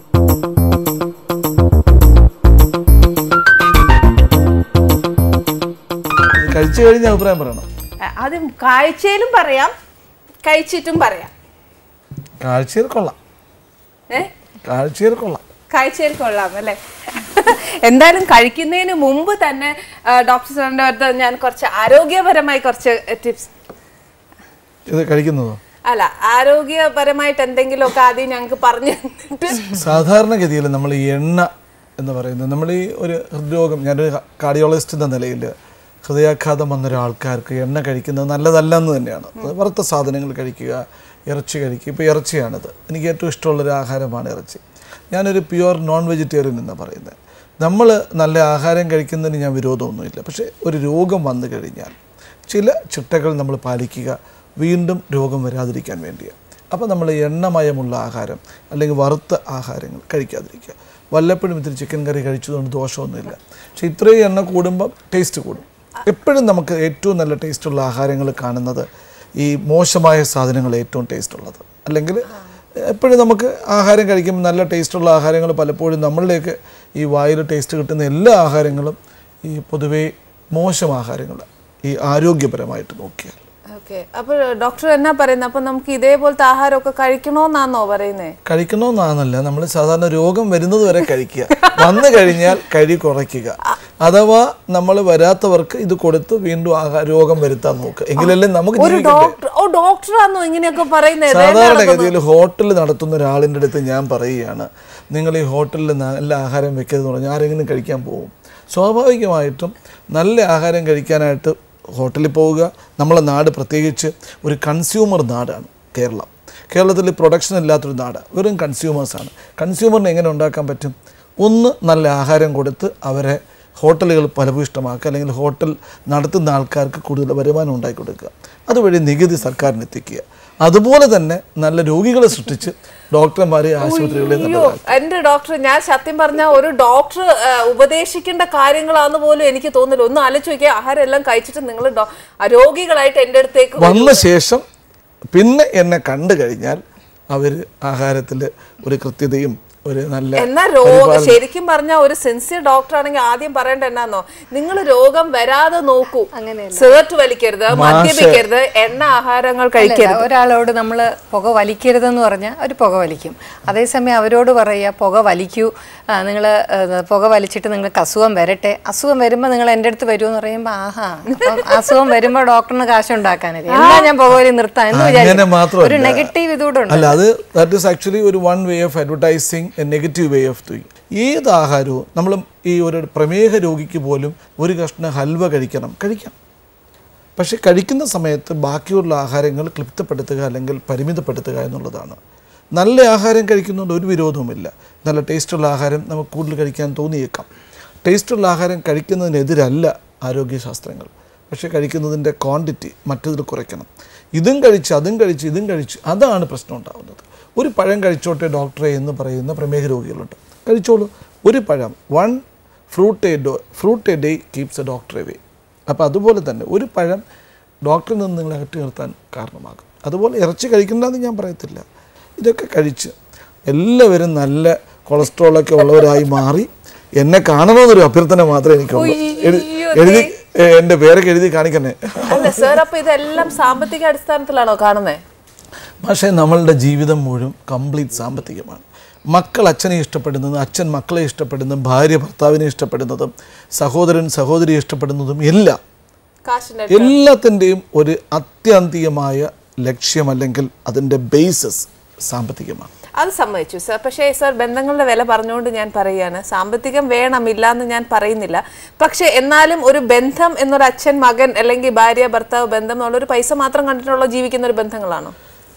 ഇത് കഴിച്ചു കഴിഞ്ഞ അഭിപ്രായം പറയണം ആ, ആദ്യം കാഴ്ചയിലും പറയാം കഴിച്ചിട്ടും പറയാം കാഴ്ചയിൽ കൊള്ളാം ഏ കാഴ്ചയിൽ കൊള്ളാം കാഴ്ചയിൽ കൊള്ളാം അല്ലേ എന്തായാലും കഴിക്കുന്നതിന് മുമ്പ് തന്നെ ആ, ഡോക്ടർ സാറിൻ്റെ അടുത്ത് ഞാൻ കുറച്ച് ആരോഗ്യപരമായി കുറച്ച് ടിപ്സ് ഇത് കഴിക്കുന്നതോ അല്ല ആരോഗ്യപരമായിട്ട് എന്തെങ്കിലുമൊക്കെ ആദ്യം ഞങ്ങൾക്ക് പറഞ്ഞു തന്നിട്ട് സാധാരണഗതിയിൽ നമ്മൾ ഈ എണ്ണ എന്ന് പറയുന്നത് നമ്മൾ ഈ ഒരു ഹൃദ്രോഗം ഞാനൊരു കാർഡിയോളജിസ്റ്റ് എന്ന നിലയിൽ ഹൃദയാഘാതം വന്ന ഒരാൾക്കാർക്ക് എണ്ണ കഴിക്കുന്നത് നല്ലതല്ല എന്ന് തന്നെയാണ് അത് വറുത്ത സാധനങ്ങൾ കഴിക്കുക ഇറച്ചി കഴിക്കുക ഇപ്പോൾ ഇറച്ചിയാണിത് എനിക്ക് ഏറ്റവും ഇഷ്ടമുള്ളൊരു ആഹാരമാണ് ഇറച്ചി ഞാനൊരു പ്യുവർ നോൺ വെജിറ്റേറിയൻ എന്നാണ് പറയുന്നത് നമ്മൾ നല്ല ആഹാരം കഴിക്കുന്നതിന് ഞാൻ വിരോധമൊന്നുമില്ല പക്ഷേ ഒരു രോഗം വന്നു കഴിഞ്ഞാൽ ചില ചിട്ടകൾ നമ്മൾ പാലിക്കുക വീണ്ടും രോഗം വരാതിരിക്കാൻ വേണ്ടിയാണ് അപ്പോൾ നമ്മൾ എണ്ണമയമുള്ള ആഹാരം അല്ലെങ്കിൽ വറുത്ത ആഹാരങ്ങൾ കഴിക്കാതിരിക്കുക വല്ലപ്പോഴും ഇത്തിരി ചിക്കൻ കറി കഴിച്ചതുകൊണ്ട് ദോഷമൊന്നുമില്ല പക്ഷെ ഇത്രയും എണ്ണ കൂടുമ്പം ടേസ്റ്റ് കൂടും എപ്പോഴും നമുക്ക് ഏറ്റവും നല്ല ടേസ്റ്റുള്ള ആഹാരങ്ങൾ കാണുന്നത് ഈ മോശമായ സാധനങ്ങൾ ഏറ്റവും ടേസ്റ്റ് ഉള്ളത് അല്ലെങ്കിൽ എപ്പോഴും നമുക്ക് ആഹാരം കഴിക്കുമ്പോൾ നല്ല ടേസ്റ്റുള്ള ആഹാരങ്ങൾ പലപ്പോഴും നമ്മളിലേക്ക് ഈ വായിൽ ടേസ്റ്റ് കിട്ടുന്ന എല്ലാ ആഹാരങ്ങളും ഈ പൊതുവേ മോശം ആഹാരങ്ങൾ ഈ ആരോഗ്യപരമായിട്ട് നോക്കിയാൽ ഓക്കെ അപ്പൊ ഡോക്ടർ എന്നാ പറയുന്നത് അപ്പൊ നമുക്ക് ഇതേപോലത്തെ ആഹാരമൊക്കെ കഴിക്കണോന്നാന്നോ പറയുന്നേ കഴിക്കണമെന്നാണല്ല നമ്മൾ സാധാരണ രോഗം വരുന്നത് വരെ കഴിക്കുക വന്നു കഴിഞ്ഞാൽ കഴി കുറയ്ക്കുക അഥവാ നമ്മൾ വരാത്തവർക്ക് ഇത് കൊടുത്ത് വീണ്ടും ആഹാ രോഗം വരുത്താൻ നോക്കുക എങ്കിലല്ലേ നമുക്ക് ഒരു ജീവിക്കണ്ടേ ഡോക്ടർ ഓ ഡോക്ടറാന്നോ ഇങ്ങനെയൊക്കെ പറയുന്നത് സാധാരണഗതിയിൽ ഹോട്ടൽ നടത്തുന്ന ഒരാളിൻ്റെ അടുത്ത് ഞാൻ പറയുകയാണ് നിങ്ങൾ ഈ ഹോട്ടലിൽ നല്ല ആഹാരം വെക്കരുതെന്ന് പറഞ്ഞാൽ ആരെങ്കിലും കഴിക്കാൻ പോകും സ്വാഭാവികമായിട്ടും നല്ല ആഹാരം കഴിക്കാനായിട്ട് ഹോട്ടലിൽ പോവുക നമ്മളെ നാട് പ്രത്യേകിച്ച് ഒരു കൺസ്യൂമർ നാടാണ് കേരളം കേരളത്തിൽ പ്രൊഡക്ഷൻ ഇല്ലാത്തൊരു നാട് വെറും കൺസ്യൂമേഴ്സാണ് കൺസ്യൂമറിനെ എങ്ങനെ ഉണ്ടാക്കാൻ പറ്റും ഒന്ന് നല്ല ആഹാരം കൊടുത്ത് അവരെ ഹോട്ടലുകൾ ഫലഭൂയിഷ്ടമാക്കുക അല്ലെങ്കിൽ ഹോട്ടൽ നടത്തുന്ന ആൾക്കാർക്ക് കൂടുതൽ വരുമാനം ഉണ്ടാക്കി കൊടുക്കുക അതുവഴി നികുതി സർക്കാരിന് എത്തിക്കുക അതുപോലെ തന്നെ നല്ല രോഗികളെ സൃഷ്ടിച്ച് ഡോക്ടർമാരെ ആശുപത്രികളെ അയ്യോ എന്റെ ഡോക്ടർ ഞാൻ സത്യം പറഞ്ഞ ഒരു ഡോക്ടർ ഉപദേശിക്കേണ്ട കാര്യങ്ങളാന്ന് പോലും എനിക്ക് തോന്നില്ല ഒന്ന് ആലോചിച്ച് നോക്കിയാൽ ആഹാരം എല്ലാം കഴിച്ചിട്ട് നിങ്ങൾ രോഗികളായിട്ട് എന്റെ അടുത്തേക്ക് വന്ന ശേഷം പിന്നെ എന്നെ കണ്ടു കഴിഞ്ഞാൽ അവർ ആഹാരത്തിൽ ഒരു കൃത്യതയും ഒരു നല്ല എന്നാ രോഗം ശരിക്കും പറഞ്ഞ ഒരു സിൻസിയർ ഡോക്ടർ ആണെങ്കിൽ ആദ്യം പറയേണ്ട എന്നാന്നോ നിങ്ങൾ രോഗം വരാതെ നോക്കൂ സിഗരറ്റ് വലിക്കരുത് മദ്യപിക്കരുത് എണ്ണ ആഹാരങ്ങൾ കഴിക്കരുത് അല്ല, ഒരാളോട് നമ്മൾ പുക വലിക്കരുതെന്ന് പറഞ്ഞാൽ അവർ പുക വലിക്കും അതേസമയം അവരോട് പറയുക പുക വലിക്കൂ നിങ്ങൾ പുക വലിച്ചിട്ട് നിങ്ങൾക്ക് അസുഖം വരട്ടെ അസുഖം വരുമ്പോൾ നിങ്ങൾ എൻ്റെ അടുത്ത് വരുമെന്ന് പറയുമ്പോൾ ആഹാ അപ്പം അസുഖം വരുമ്പോൾ ഡോക്ടറിന് കാശുണ്ടാക്കാനല്ലേ എന്നാ ഞാൻ പുക വലി നിർത്താം എന്ന് അങ്ങനെ വിചാരിക്കും ഒരു മാത്രമല്ല നെഗറ്റീവ് ഇതൂടെ ഉണ്ട് അല്ല അത് ദാറ്റ് ഈസ് ആക്ച്വലി ഒരു one way of advertising a negative way of doing ഏത് ആഹാരവും നമ്മൾ ഈ ഒരു പ്രമേഹ രോഗിക്ക് പോലും ഒരു കഷ്ണം ഹൽവ കഴിക്കണം കഴിക്കാം പക്ഷെ കഴിക്കുന്ന സമയത്ത് ബാക്കിയുള്ള ആഹാരങ്ങൾ ക്ലിപ്തപ്പെടുത്തുക അല്ലെങ്കിൽ പരിമിതപ്പെടുത്തുക എന്നുള്ളതാണ് നല്ല ആഹാരം കഴിക്കുന്നതുകൊണ്ട് ഒരു വിരോധവുമില്ല നല്ല ടേസ്റ്റുള്ള ആഹാരം നമുക്ക് കൂടുതൽ കഴിക്കാൻ തോന്നിയേക്കാം ടേസ്റ്റുള്ള ആഹാരം കഴിക്കുന്നതിനെതിരല്ല ആരോഗ്യശാസ്ത്രങ്ങൾ പക്ഷേ കഴിക്കുന്നതിൻ്റെ ക്വാണ്ടിറ്റി മറ്റതിൽ കുറയ്ക്കണം ഇതും കഴിച്ച് അതും കഴിച്ച് ഇതും കഴിച്ച് അതാണ് പ്രശ്നം ഉണ്ടാകുന്നത് ഒരു പഴം കഴിച്ചോട്ടെ ഡോക്ടറെ എന്ന് പറയുന്ന പ്രമേഹ രോഗികളുണ്ട് കഴിച്ചോളൂ ഒരു പഴം one fruit a do fruit a day keeps a doctor away അപ്പോൾ അതുപോലെ തന്നെ ഒരു പഴം ഡോക്ടറിൽ നിന്ന് നിങ്ങളെ അകറ്റി നിർത്താൻ കാരണമാകും അതുപോലെ ഇറച്ചി കഴിക്കണ്ടെന്ന് ഞാൻ പറയത്തില്ല ഇതൊക്കെ കഴിച്ച് എല്ലാവരും നല്ല കൊളസ്ട്രോളൊക്കെ ഉള്ളവരായി മാറി എന്നെ കാണണമെന്നൊരു അഭ്യർത്ഥന മാത്രമേ എനിക്കുള്ളൂ എഴു- എഴുതി ഏ, എൻ്റെ പേരൊക്കെ എഴുതി കാണിക്കണേ അല്ല സാർ അപ്പൊ ഇതെല്ലാം സാമ്പത്തിക അടിസ്ഥാനത്തിലാണോ കാണുന്നത് പക്ഷേ നമ്മളുടെ ജീവിതം മുഴുവൻ കംപ്ലീറ്റ് സാമ്പത്തികമാണ് മക്കൾ അച്ഛനെ ഇഷ്ടപ്പെടുന്നതും അച്ഛൻ മക്കളെ ഇഷ്ടപ്പെടുന്നതും ഭാര്യ ഭർത്താവിനെ ഇഷ്ടപ്പെടുന്നതും സഹോദരൻ സഹോദരിയെ ഇഷ്ടപ്പെടുന്നതും എല്ലാം കാശിന്റെ എല്ലാത്തിൻ്റെയും ഒരു അത്യന്തികമായ ലക്ഷ്യമല്ലെങ്കിൽ അതിൻ്റെ ബേസിസ് സാമ്പത്തികമാണ് അത് സമ്മതിച്ചു സർ പക്ഷേ സർ ബന്ധങ്ങളുടെ വില പറഞ്ഞുകൊണ്ട് ഞാൻ പറയുകയാണ് സാമ്പത്തികം വേണമില്ല എന്ന് ഞാൻ പറയുന്നില്ല പക്ഷേ എന്നാലും ഒരു ബന്ധം എന്നൊരു അച്ഛൻ മകൻ അല്ലെങ്കിൽ ഭാര്യ ഭർത്താവ് ബന്ധം എന്നുള്ള ഒരു പൈസ മാത്രം കണ്ടിട്ടുള്ള ജീവിക്കുന്ന ഒരു ബന്ധങ്ങളാണോ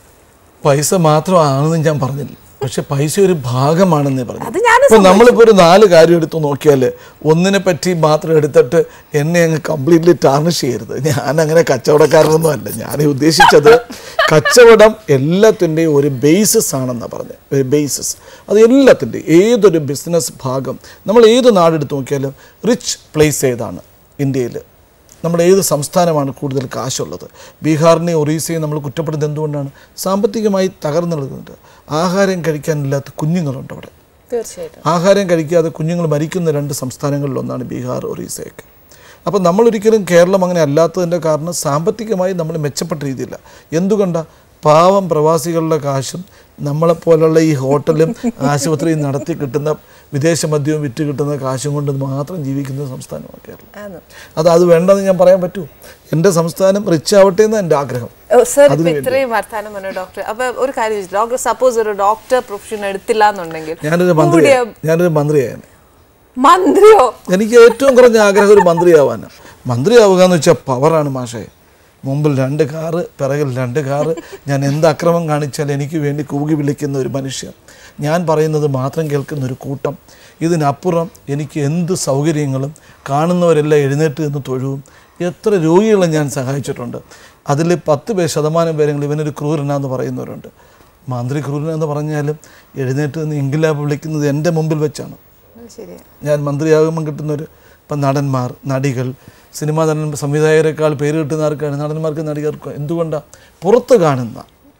പൈസ മാത്രമാണെന്ന് ഞാൻ പറഞ്ഞില്ല പക്ഷെ പൈസ ഒരു ഭാഗമാണെന്നേ പറഞ്ഞു അത് ഞാനും ഇപ്പൊ നമ്മളിപ്പോൾ ഒരു നാല് കാര്യം എടുത്ത് നോക്കിയാൽ ഒന്നിനെ പറ്റി മാത്രം എടുത്തിട്ട് എന്നെ അങ്ങ് കംപ്ലീറ്റ്ലി ടാർണിഷ് ചെയ്യരുത് ഞാൻ അങ്ങനെ കച്ചവടക്കാരനൊന്നും അല്ല ഞാൻ ഉദ്ദേശിച്ചത് കച്ചവടം എല്ലാത്തിൻ്റെയും ഒരു ബേസിസ് ആണെന്നാണ് പറഞ്ഞത് ഒരു ബേസിസ് അത് എല്ലാത്തിൻ്റെയും ഏതൊരു ബിസിനസ് ഭാഗം നമ്മൾ ഏത് നാടെടുത്ത് നോക്കിയാലും റിച്ച് പ്ലേസ് ഏതാണ് ഇന്ത്യയിൽ നമ്മുടെ ഏത് സംസ്ഥാനമാണ് കൂടുതൽ കാശുള്ളത് ബീഹാറിനെയും ഒറീസയും നമ്മൾ കുറ്റപ്പെടുന്നത് എന്തുകൊണ്ടാണ് സാമ്പത്തികമായി തകർന്നു നിൽക്കുന്നുണ്ട് ആഹാരം കഴിക്കാനില്ലാത്ത കുഞ്ഞുങ്ങളുണ്ട് അവിടെ തീർച്ചയായിട്ടും ആഹാരം കഴിക്കാതെ കുഞ്ഞുങ്ങൾ മരിക്കുന്ന രണ്ട് സംസ്ഥാനങ്ങളിലൊന്നാണ് ബീഹാർ ഒറീസയൊക്കെ അപ്പോൾ നമ്മളൊരിക്കലും കേരളം അങ്ങനെ അല്ലാത്തതിൻ്റെ കാരണം സാമ്പത്തികമായി നമ്മൾ മെച്ചപ്പെട്ട രീതിയില്ല എന്തുകൊണ്ടാണ് പാവം പ്രവാസികളുടെ കാശും നമ്മളെപ്പോലുള്ള ഈ ഹോട്ടലും ആശുപത്രിയും നടത്തി കിട്ടുന്ന വിദേശ മദ്യവും വിറ്റ് കിട്ടുന്ന കാശും കൊണ്ട് മാത്രം ജീവിക്കുന്ന സംസ്ഥാനമാണ് കേരളം ആണ് അത് അത് വേണ്ടെന്ന് ഞാൻ പറയാൻ പറ്റൂ എൻ്റെ സംസ്ഥാനം റിച്ച് ആവട്ടെ എന്ന് എൻ്റെ ആഗ്രഹം സർ ഇപ്പൊ ഇത്രയും വർത്താനം പറഞ്ഞു ഡോക്ടർ അപ്പൊ ഒരു കാര്യം ഡോക്ടർ സപ്പോസ് ഒരു ഡോക്ടർ പ്രൊഫഷൻ എടുത്തില്ല എന്നുണ്ടെങ്കിൽ ഞാനൊരു മന്ത്രി ഞാനൊരു മന്ത്രിയായിരുന്നു മന്ത്രിയോ എനിക്ക് ഏറ്റവും കുറഞ്ഞ ആഗ്രഹം ഒരു മന്ത്രിയാവാനാണ് മന്ത്രിയാവുക എന്ന് വെച്ചാൽ പവറാണ് മാഷേ മുമ്പിൽ രണ്ട് കാറ് പിറകിൽ രണ്ട് കാറ് ഞാൻ എന്ത് അക്രമം കാണിച്ചാൽ എനിക്ക് വേണ്ടി കൂകി വിളിക്കുന്ന ഒരു മനുഷ്യൻ ഞാൻ പറയുന്നത് മാത്രം കേൾക്കുന്ന ഒരു കൂട്ടം ഇതിനപ്പുറം എനിക്ക് എന്ത് സൗകര്യങ്ങളും കാണുന്നവരെല്ലാം എഴുന്നേറ്റ് നിന്ന് തൊഴുവും എത്ര രോഗികളെ ഞാൻ സഹായിച്ചിട്ടുണ്ട് അതിൽ പത്ത് പേർ ശതമാനം പേരെങ്കിലും ഇവനൊരു ക്രൂരനാന്ന് പറയുന്നവരുണ്ട് മന്ത്രി ക്രൂരനെന്ന് പറഞ്ഞാലും എഴുന്നേറ്റ് നിന്ന് ഇംഗിലാബ് വിളിക്കുന്നത് എൻ്റെ മുമ്പിൽ വെച്ചാണ് ശരിയാ ഞാൻ മന്ത്രിയാകുമ്പോൾ കിട്ടുന്നൊരു ഇപ്പം നടന്മാർ നടികൾ സിനിമാ നടൻ സംവിധായകരെക്കാൾ പേര് കിട്ടുന്ന ആർക്കാണ് നടന്മാർക്ക് നടികർക്ക് എന്തുകൊണ്ടാണ് പുറത്ത് കാണുന്ന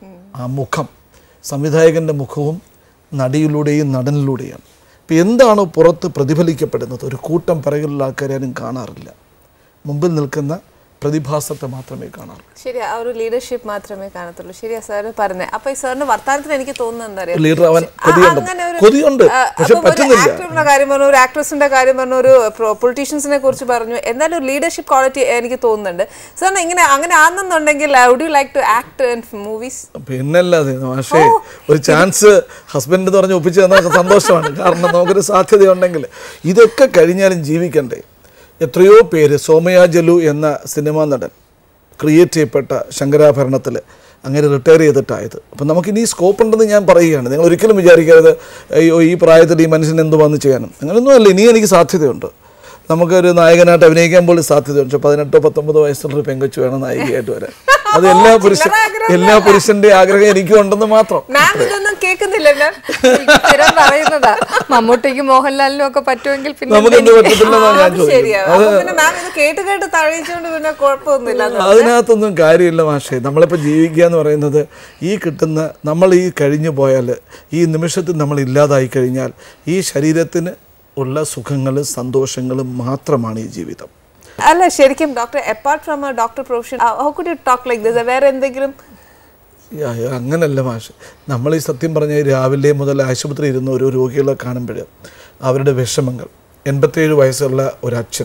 ആ മുഖം സംവിധായകൻ്റെ മുഖവും നടിയിലൂടെയും നടനിലൂടെയാണ് ഇപ്പം എന്താണോ പുറത്ത് പ്രതിഫലിക്കപ്പെടുന്നത് ഒരു കൂട്ടം പിറകിലുള്ള ആൾക്കാരെ ആരും കാണാറില്ല മുമ്പിൽ നിൽക്കുന്ന പ്രതിഭാസത്തെ മാത്രമേ കാണാറുള്ളൂ ശരിയാ ആ ഒരു ലീഡർഷിപ്പ് മാത്രമേ കാണത്തുള്ളൂ ശരിയാ സാറ് പറഞ്ഞത് അപ്പൊ ഈ സാറിന്റെ വർത്താനത്തിൽ എനിക്ക് തോന്നുന്നത് എന്താ അറിയോ? ലീഡർ ആവാൻ ആ, കൊതിയുണ്ട് അങ്ങനെ ഒരു- കൊതിയുണ്ട് ആ, പക്ഷെ അപ്പം ഒരു പറ്റുന്നില്ല ആക്ടറിന്റെ കാര്യം പറഞ്ഞു ഒരു ആക്ട്രസിന്റെ കാര്യം പറഞ്ഞു ഒരു പൊളിറ്റീഷ്യൻസിനെ കുറിച്ച് പറഞ്ഞു എന്നാലും ഒരു ലീഡർഷിപ്പ് ക്വാളിറ്റി എനിക്ക് തോന്നുന്നുണ്ട് സാറിന് ഇങ്ങനെ അങ്ങനെ ആണെന്നുണ്ടെങ്കിൽ would you like to act in movies പിന്നല്ലാതെ പക്ഷേ ഒരു ചാൻസ് ഹസ്ബൻഡ് എന്ന് പറഞ്ഞ് ഒപ്പിച്ച് തന്നാൽ സന്തോഷമാണ് കാരണം നമുക്കൊരു സാധ്യതയുണ്ടെങ്കിൽ ഇതൊക്കെ കഴിഞ്ഞാലും ജീവിക്കണ്ടേ എത്രയോ പേര് സോമയ ജലു എന്ന സിനിമാ നടൻ ക്രിയേറ്റ് ചെയ്യപ്പെട്ട ശങ്കരാഭരണത്തിൽ അങ്ങനെ റിട്ടയർ ചെയ്തിട്ടായത് അപ്പം നമുക്കിനി സ്കോപ്പ് ഉണ്ടെന്ന് ഞാൻ പറയുകയാണ് നിങ്ങൾ ഒരിക്കലും വിചാരിക്കരുത് അയ്യോ ഈ പ്രായത്തിൽ ഈ മനുഷ്യൻ എന്ത് വന്ന് ചെയ്യാനും അങ്ങനെയൊന്നും അല്ല ഇനി എനിക്ക് സാധ്യതയുണ്ട് നമുക്കൊരു നായകനായിട്ട് അഭിനയിക്കാൻ പോലും സാധ്യതയുണ്ട് പക്ഷെ പതിനെട്ടോ പത്തൊമ്പതോ വയസ്സുള്ളൊരു പെങ്കൊച്ചു വേണം നായികയായിട്ട് വരാൻ അത് എല്ലാ പുരുഷൻ എല്ലാ പുരുഷന്റെ ആഗ്രഹം എനിക്കും ഉണ്ടെന്ന് മാത്രം മാം ഇതൊന്നും കേൾക്കുന്നില്ല മാം സ്ഥിരം പറയുന്നതാ മമ്മൂട്ടിക്കും മോഹൻലാലിനും ഒക്കെ പറ്റുമെങ്കിൽ പിന്നെ നമുക്ക് എന്ത് പറ്റത്തില്ലെന്നാണ് ഞാൻ ചോദിക്കുന്നത് ശരിയാ അപ്പൊ പിന്നെ മാം ഇത് കേട്ട് കേട്ട് തഴയിച്ചുകൊണ്ട് പിന്നെ കുഴപ്പമൊന്നുമില്ല എന്ന് അതിനകത്തൊന്നും കാര്യമില്ല മാഷേ നമ്മളിപ്പോൾ ജീവിക്കുക എന്ന് പറയുന്നത് ഈ കിട്ടുന്ന നമ്മൾ ഈ കഴിഞ്ഞു പോയാൽ ഈ നിമിഷത്തിൽ നമ്മൾ ഇല്ലാതായി കഴിഞ്ഞാൽ ഈ ശരീരത്തിന് ഉള്ള സുഖങ്ങളും സന്തോഷങ്ങളും മാത്രമാണ് ഈ ജീവിതം അല്ല ശരിക്കും doctor apart from a doctor profession how could you talk like this വേറെ എന്തെങ്കിലും യാ, യാ, അങ്ങനല്ല മാഷ് നമ്മൾ ഈ സത്യം പറഞ്ഞ രാവിലെ മുതൽ ആശുപത്രി ഇരുന്ന് ഓരോ രോഗികളെ കാണുമ്പോൾ അവരുടെ വിഷമങ്ങൾ എൺപത്തേഴ് വയസ്സുള്ള ഒരു അച്ഛൻ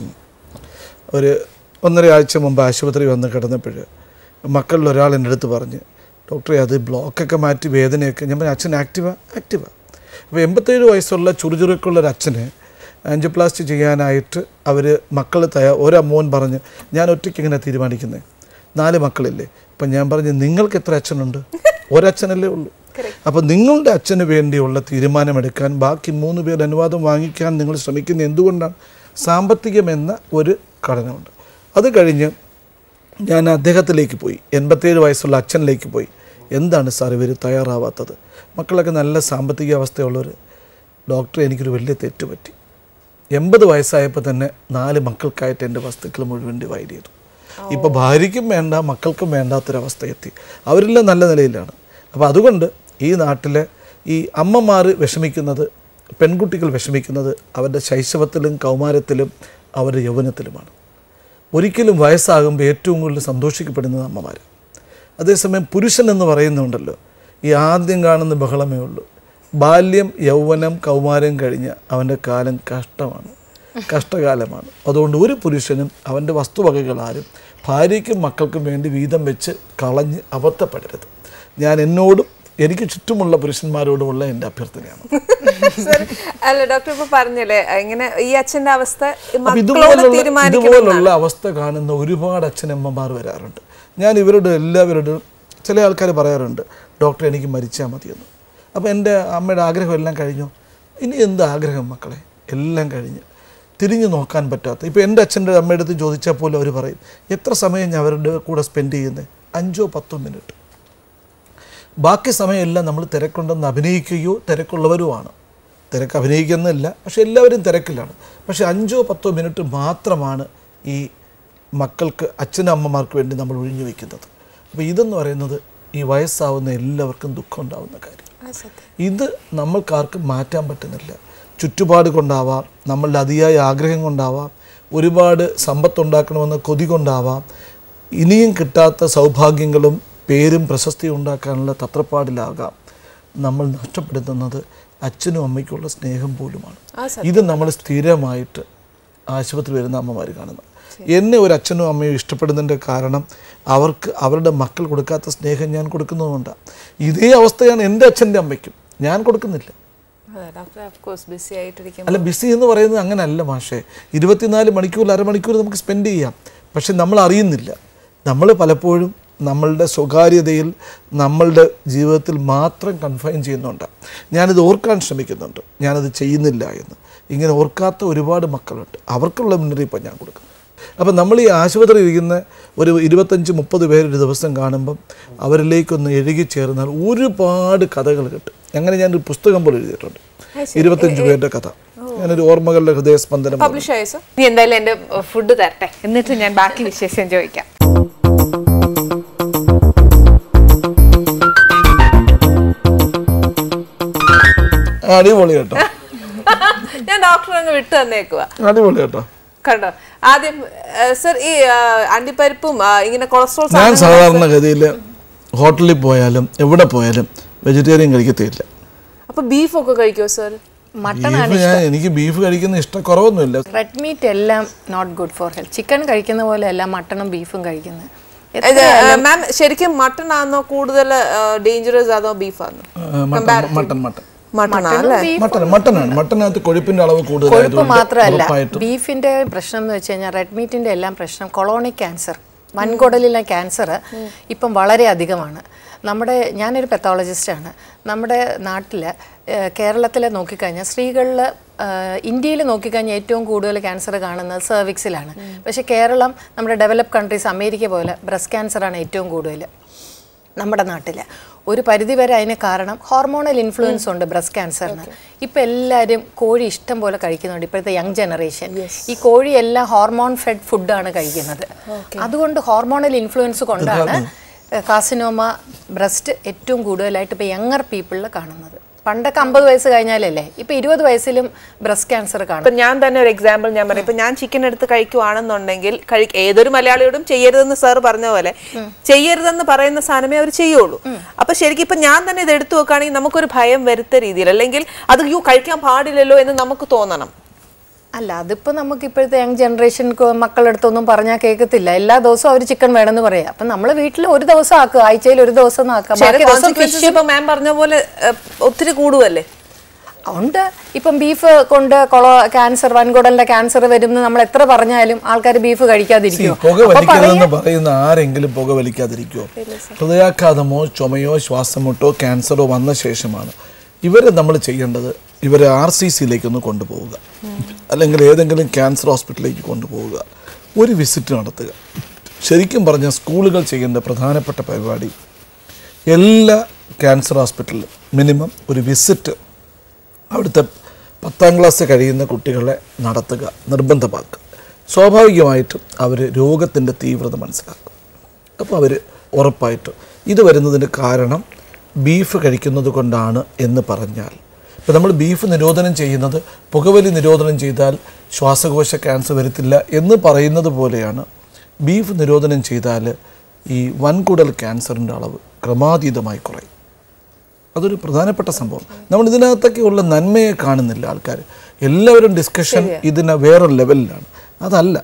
ഒരു ഒന്നര ആഴ്ച മുമ്പ് ആശുപത്രി വന്ന് കിടന്നപ്പോൾ മക്കളിൽ ഒരാൾ എൻ്റെ അടുത്ത് പറഞ്ഞ് ഡോക്ടറെ അത് ബ്ലോക്കൊക്കെ മാറ്റി വേദനയൊക്കെ ഞാൻ പറഞ്ഞു അച്ഛൻ ആക്റ്റീവാ ആക്റ്റീവാ അപ്പോൾ എൺപത്തേഴ് വയസ്സുള്ള ചുറുചുറുക്കുള്ള ഒരു അച്ഛന് ആൻജിയോപ്ലാസ്റ്റി ചെയ്യാനായിട്ട് അവർ മക്കൾ തയ്യാ ഒരമ്മോൻ പറഞ്ഞ് ഞാൻ ഒറ്റയ്ക്ക് ഇങ്ങനെ തീരുമാനിക്കുന്നത് നാല് മക്കളില്ലേ അപ്പം ഞാൻ പറഞ്ഞു നിങ്ങൾക്ക് എത്ര അച്ഛനുണ്ട് ഒരച്ഛനല്ലേ ഉള്ളൂ അപ്പോൾ നിങ്ങളുടെ അച്ഛന് വേണ്ടിയുള്ള തീരുമാനമെടുക്കാൻ ബാക്കി മൂന്ന് പേർ അനുവാദം വാങ്ങിക്കാൻ നിങ്ങൾ ശ്രമിക്കുന്നത് എന്തുകൊണ്ടാണ് സാമ്പത്തികമെന്ന ഒരു ഘടനയുണ്ട് അത് കഴിഞ്ഞ് ഞാൻ അദ്ദേഹത്തിലേക്ക് പോയി എൺപത്തേഴ് വയസ്സുള്ള അച്ഛനിലേക്ക് പോയി എന്താണ് സാർ ഇവർ തയ്യാറാവാത്തത് മക്കളൊക്കെ നല്ല സാമ്പത്തിക അവസ്ഥയുള്ളവർ ഡോക്ടറെ എനിക്കൊരു വലിയ തെറ്റ് പറ്റി എൺപത് വയസ്സായപ്പോൾ തന്നെ നാല് മക്കൾക്കായിട്ട് എൻ്റെ വസ്തുക്കൾ മുഴുവൻ ഡിവൈഡ് ചെയ്തു ഇപ്പോൾ ഭാര്യയ്ക്കും വേണ്ട മക്കൾക്കും വേണ്ടാത്തൊരവസ്ഥ എത്തി അവരെല്ലാം നല്ല നിലയിലാണ് അപ്പോൾ അതുകൊണ്ട് ഈ നാട്ടിലെ ഈ അമ്മമാർ വിഷമിക്കുന്നത് പെൺകുട്ടികൾ വിഷമിക്കുന്നത് അവരുടെ ശൈശവത്തിലും കൗമാരത്തിലും അവരുടെ യൗവനത്തിലുമാണ് ഒരിക്കലും വയസ്സാകുമ്പോൾ ഏറ്റവും കൂടുതൽ സന്തോഷിക്കപ്പെടുന്നത് അമ്മമാർ അതേസമയം പുരുഷൻ എന്ന് പറയുന്നുണ്ടല്ലോ ഈ ആദ്യം കാണുന്ന ബഹളമേ ഉള്ളൂ ബാല്യം യൗവനം കൗമാരം കഴിഞ്ഞ അവൻ്റെ കാലം കഷ്ടമാണ് കഷ്ടകാലമാണ് അതുകൊണ്ട് ഒരു പുരുഷനും അവൻ്റെ വസ്തുവകകളാരും ഭാര്യയ്ക്കും മക്കൾക്കും വേണ്ടി വീതം വെച്ച് കളഞ്ഞ് അബദ്ധപ്പെടരുത് ഞാൻ എന്നോടും എനിക്ക് ചുറ്റുമുള്ള പുരുഷന്മാരോടുമുള്ള എൻ്റെ അഭ്യർത്ഥനയാണ് Sir, അല്ല ഡോക്ടർ ഇപ്പൊ പറഞ്ഞല്ലേ ഇങ്ങനെ ഈ അച്ഛന്റെ അവസ്ഥ ഈ അപ്പൊ മക്കളോട് ഇതുപോലുള്ള തീരുമാനിക്കണം ഇതുപോലുള്ള അവസ്ഥ കാണുന്ന ഒരുപാട് അച്ഛനമ്മമാർ വരാറുണ്ട് ഞാൻ ഇവരുടെ എല്ലാവരോടും ചില ആൾക്കാർ പറയാറുണ്ട് ഡോക്ടർ എനിക്ക് മരിച്ചാൽ മതിയെന്ന് അപ്പോൾ എൻ്റെ അമ്മയുടെ ആഗ്രഹം എല്ലാം കഴിഞ്ഞു ഇനി എന്ത് ആഗ്രഹം മക്കളെ എല്ലാം കഴിഞ്ഞ് തിരിഞ്ഞു നോക്കാൻ പറ്റാത്ത ഇപ്പോൾ എൻ്റെ അച്ഛൻ്റെ അമ്മയുടെ അടുത്ത് ചോദിച്ചാൽ പോലും അവർ പറയും എത്ര സമയം ഞാൻ അവരുടെ കൂടെ സ്പെൻഡ് ചെയ്യുന്നത് അഞ്ചോ പത്തോ മിനിറ്റ് ബാക്കി സമയമെല്ലാം നമ്മൾ തിരക്കുണ്ടെന്ന് അഭിനയിക്കുകയോ തിരക്കുള്ളവരുമാണ് തിരക്ക് അഭിനയിക്കുന്നില്ല പക്ഷെ എല്ലാവരും തിരക്കിലാണ് പക്ഷെ അഞ്ചോ പത്തോ മിനിറ്റ് മാത്രമാണ് ഈ മക്കൾക്ക് അച്ഛനും അമ്മമാർക്ക് വേണ്ടി നമ്മൾ ഒഴിഞ്ഞു വയ്ക്കുന്നത് അപ്പോൾ ഇതെന്ന് പറയുന്നത് ഈ വയസ്സാവുന്ന എല്ലാവർക്കും ദുഃഖം ഉണ്ടാവുന്ന കാര്യം ഇത് നമ്മൾക്കാർക്കും മാറ്റാൻ പറ്റുന്നില്ല ചുറ്റുപാട് കൊണ്ടാവാം നമ്മളുടെ അതിയായ ആഗ്രഹം കൊണ്ടാവാം ഒരുപാട് സമ്പത്തുണ്ടാക്കണമെന്ന് കൊതി കൊണ്ടാവാം ഇനിയും കിട്ടാത്ത സൗഭാഗ്യങ്ങളും പേരും പ്രശസ്തിയും ഉണ്ടാക്കാനുള്ള തത്രപ്പാടിലാകാം നമ്മൾ നഷ്ടപ്പെടുത്തുന്നത് അച്ഛനും അമ്മയ്ക്കുള്ള സ്നേഹം പോലുമാണ് ഇത് നമ്മൾ സ്ഥിരമായിട്ട് ആശുപത്രി വരുന്ന അമ്മമാർ കാണുന്നത് എന്നെ ഒരു അച്ഛനും അമ്മയും ഇഷ്ടപ്പെടുന്നതിൻ്റെ കാരണം അവർക്ക് അവരുടെ മക്കൾ കൊടുക്കാത്ത സ്നേഹം ഞാൻ കൊടുക്കുന്നതുകൊണ്ടാണ് ഇതേ അവസ്ഥയാണ് എൻ്റെ അച്ഛൻ്റെ അമ്മയ്ക്കും ഞാൻ കൊടുക്കുന്നില്ല അതെ ഡോക്ടർ ഓഫ് കോഴ്സ് ബിസി ആയിട്ടിരിക്കും അല്ല ബിസി എന്ന് പറയുന്നത് അങ്ങനെയല്ല മാഷേ ഇരുപത്തിനാല് മണിക്കൂർ അരമണിക്കൂർ നമുക്ക് സ്പെൻഡ് ചെയ്യാം പക്ഷെ നമ്മൾ അറിയുന്നില്ല നമ്മൾ പലപ്പോഴും നമ്മളുടെ സ്വകാര്യതയിൽ നമ്മളുടെ ജീവിതത്തിൽ മാത്രം കൺഫൈൻ ചെയ്യുന്നുണ്ട് ഞാനിത് ഓർക്കാൻ ശ്രമിക്കുന്നുണ്ട് ഞാനത് ചെയ്യുന്നില്ല എന്ന് ഇങ്ങനെ ഓർക്കാത്ത ഒരുപാട് മക്കളുണ്ട് അവർക്കുള്ള മുന്നറിയിപ്പാണ് ഞാൻ കൊടുക്കുന്നത് അപ്പം നമ്മൾ ഈ ആശുപത്രി ഇരിക്കുന്ന ഒരു ഇരുപത്തഞ്ച് മുപ്പത് പേരൊരു ദിവസം കാണുമ്പം അവരിലേക്കൊന്ന് എഴുകി ചേർന്നാൽ ഒരുപാട് കഥകൾ കിട്ടും അങ്ങനെ ഞാനൊരു പുസ്തകം പോലെ എഴുതിയിട്ടുണ്ട് ഇരുപത്തഞ്ച് പേരുടെ കഥ ഞാനൊരു ഓർമ്മകളുടെ ഹൃദയസ്പന്ദനം പോലെ. പബ്ലിഷ് ആയോ സർ നീ എന്തായാലും എന്റെ ഫുഡ് തരട്ടെ എന്നിട്ട് ഞാൻ ബാക്കി വിശേഷം ചോദിക്കാം അടിപൊളി കേട്ടോ ഞാൻ ഡോക്ടർ അങ്ങ് വിട്ടു തന്നേക്കുക അടിപൊളി കേട്ടോ കണ്ടോ ആദ്യം സർ ഈ ആ, അണ്ടിപ്പരിപ്പും ആ, ഇങ്ങനെ കൊളസ്ട്രോൾ ഞാൻ സാധാരണഗതിയിൽ ഹോട്ടലിൽ പോയാലും എവിടെ പോയാലും വെജിറ്റേറിയൻ കഴിക്കത്തില്ല അപ്പൊ ബീഫ് ഒക്കെ കഴിക്കുമോ സർ മട്ടൺ ബീഫ് ഞാൻ എനിക്ക് ബീഫ് കഴിക്കുന്ന ഇഷ്ടക്കുറവൊന്നുമില്ല റെഡ് മീറ്റ് എല്ലാം not good for health chicken കഴിക്കുന്ന പോലെ അല്ല മട്ടണും ബീഫും കഴിക്കുന്നത് മാം ശരിക്കും മട്ടൺ ആണോ കൂടുതൽ ഡേഞ്ചറസ് അതോ ബീഫ് ആണോ ആ, മട്ടൻ മട്ടൻ മട്ടൻ മട്ടൺ അല്ലേ മട്ടൻ മട്ടനാണ് മട്ടനകത്ത് കൊഴുപ്പിന്റെ അളവ് കൊഴുപ്പ് കൂടുതലായതുകൊണ്ട് മാത്രമല്ല ഉറപ്പായിട്ടും ബീഫിന്റെ പ്രശ്നം എന്ന് വെച്ച് കഴിഞ്ഞാൽ റെഡ് മീറ്റിന്റെ എല്ലാം പ്രശ്നം കൊളോണിക് ക്യാൻസർ വൻകുടലിലെ ക്യാൻസർ ഇപ്പം വളരെ അധികമാണ് നമ്മുടെ ഞാനൊരു പെത്തോളജിസ്റ്റാണ് നമ്മുടെ നാട്ടിൽ കേരളത്തിൽ നോക്കിക്കഴിഞ്ഞാൽ സ്ത്രീകളിൽ ഇന്ത്യയിൽ നോക്കിക്കഴിഞ്ഞാൽ ഏറ്റവും കൂടുതൽ ക്യാൻസർ കാണുന്നത് സെർവിക്സിലാണ് പക്ഷേ കേരളം നമ്മുടെ ഡെവലപ്പ് കൺട്രീസ് അമേരിക്ക പോലെ ബ്രസ്റ്റ് ക്യാൻസറാണ് ഏറ്റവും കൂടുതൽ നമ്മുടെ നാട്ടിൽ ഒരു പരിധിവരെ അതിന് കാരണം ഹോർമോണൽ ഇൻഫ്ലുവൻസ് ഉണ്ട് ബ്രസ്റ്റ് ക്യാൻസറിന് ഇപ്പം എല്ലാവരും കോഴി ഇഷ്ടം പോലെ കഴിക്കുന്നുണ്ട് ഇപ്പോഴത്തെ യങ് ജനറേഷൻ ഈ കോഴി എല്ലാം ഹോർമോൺ ഫെഡ് ഫുഡാണ് കഴിക്കുന്നത് അതുകൊണ്ട് ഹോർമോണൽ ഇൻഫ്ലുവൻസ് കൊണ്ടാണ് കാസിനോമ ബ്രസ്റ്റ് ഏറ്റവും കൂടുതലായിട്ട് ഇപ്പോൾ യങ്ങർ പീപ്പിളിൽ കാണുന്നത് പണ്ടൊക്കെ അമ്പത് വയസ്സ് കഴിഞ്ഞാലല്ലേ ഇപ്പം ഇരുപത് വയസ്സിലും ബ്രസ്റ്റ് ക്യാൻസർ കാണും ഇപ്പൊ ഞാൻ തന്നെ ഒരു എക്സാമ്പിൾ ഞാൻ പറയാം ഇപ്പൊ ഞാൻ ചിക്കൻ എടുത്ത് കഴിക്കുവാണെന്നുണ്ടെങ്കിൽ കഴി ഏതൊരു മലയാളിയോടും ചെയ്യരുതെന്ന് സാർ പറഞ്ഞ പോലെ ചെയ്യരുതെന്ന് പറയുന്ന സാധനമേ അവർ ചെയ്യുള്ളൂ അപ്പൊ ശരിക്കും ഇപ്പൊ ഞാൻ തന്നെ ഇത് എടുത്തു വെക്കുകയാണെങ്കിൽ നമുക്കൊരു ഭയം വരുത്ത രീതിയിൽ അല്ലെങ്കിൽ അത് യു കഴിക്കാൻ പാടില്ലല്ലോ എന്ന് നമുക്ക് തോന്നണം അല്ല അതിപ്പോൾ നമുക്ക് ഇപ്പോഴത്തെ യങ് ജനറേഷൻ മക്കളുടെ അടുത്തൊന്നും പറഞ്ഞാൽ കേൾക്കത്തില്ല എല്ലാ ദിവസവും അവർ ചിക്കൻ വേണമെന്ന് പറയാം അപ്പം നമ്മൾ വീട്ടിൽ ഒരു ദിവസം ആക്കുക ആഴ്ചയിൽ ഒരു ദിവസം ഒന്ന് ആക്കുക ബാക്കി ദിവസം കോൺസിക്വൻസസ് ഇപ്പൊ മാം പറഞ്ഞ പോലെ ഏഹ്, ഒത്തിരി കൂടുവല്ലേ ഉണ്ട് ഇപ്പം ബീഫ് കൊണ്ട് കൊളോ ക്യാൻസർ വൻകുടലിന്റെ ക്യാൻസർ വരുമെന്ന് നമ്മൾ എത്ര പറഞ്ഞാലും ആൾക്കാർ ബീഫ് See, കഴിക്കാതിരിക്കും പുക വലിക്കരുതെന്ന് പറയുന്ന ആരെങ്കിലും പുക വലിക്കാതിരിക്കുമോ ഹൃദയാഘാതമോ ചുമയോ ശ്വാസമുട്ടോ ക്യാൻസറോ വന്ന ശേഷമാണ് ഇവരെ നമ്മൾ ചെയ്യേണ്ടത് ഇവരെ ആർ സി സിയിലേക്ക് ഒന്ന് കൊണ്ടുപോവുക അല്ലെങ്കിൽ ഏതെങ്കിലും ക്യാൻസർ ഹോസ്പിറ്റലിലേക്ക് കൊണ്ടുപോവുക ഒരു വിസിറ്റ് നടത്തുക ശരിക്കും പറഞ്ഞാൽ സ്കൂളുകൾ ചെയ്യേണ്ട പ്രധാനപ്പെട്ട പരിപാടി എല്ലാ ക്യാൻസർ ഹോസ്പിറ്റലിലും മിനിമം ഒരു വിസിറ്റ് അവിടുത്തെ പത്താം ക്ലാസ് കഴിയുന്ന കുട്ടികളെ നടത്തുക നിർബന്ധമാക്കുക സ്വാഭാവികമായിട്ടും അവർ രോഗത്തിൻ്റെ തീവ്രത മനസ്സിലാക്കും അപ്പോൾ അവർ ഉറപ്പായിട്ടും ഇത് വരുന്നതിന് കാരണം ബീഫ് കഴിക്കുന്നത് കൊണ്ടാണ് എന്ന് പറഞ്ഞാൽ ഇപ്പോൾ നമ്മൾ ബീഫ് നിരോധനം ചെയ്യുന്നത് പുകവലി നിരോധനം ചെയ്താൽ ശ്വാസകോശ ക്യാൻസർ വരത്തില്ല എന്ന് പറയുന്നത് പോലെയാണ് ബീഫ് നിരോധനം ചെയ്താൽ ഈ വൻകുടൽ ക്യാൻസറിൻ്റെ അളവ് ക്രമാതീതമായി കുറയും അതൊരു പ്രധാനപ്പെട്ട സംഭവം നമ്മൾ ഇതിനകത്തൊക്കെ ഉള്ള നന്മയെ കാണുന്നില്ല ആൾക്കാർ എല്ലാവരും ഡിസ്കഷൻ ഇതിനെ വേറെ ലെവലിലാണ് അതല്ല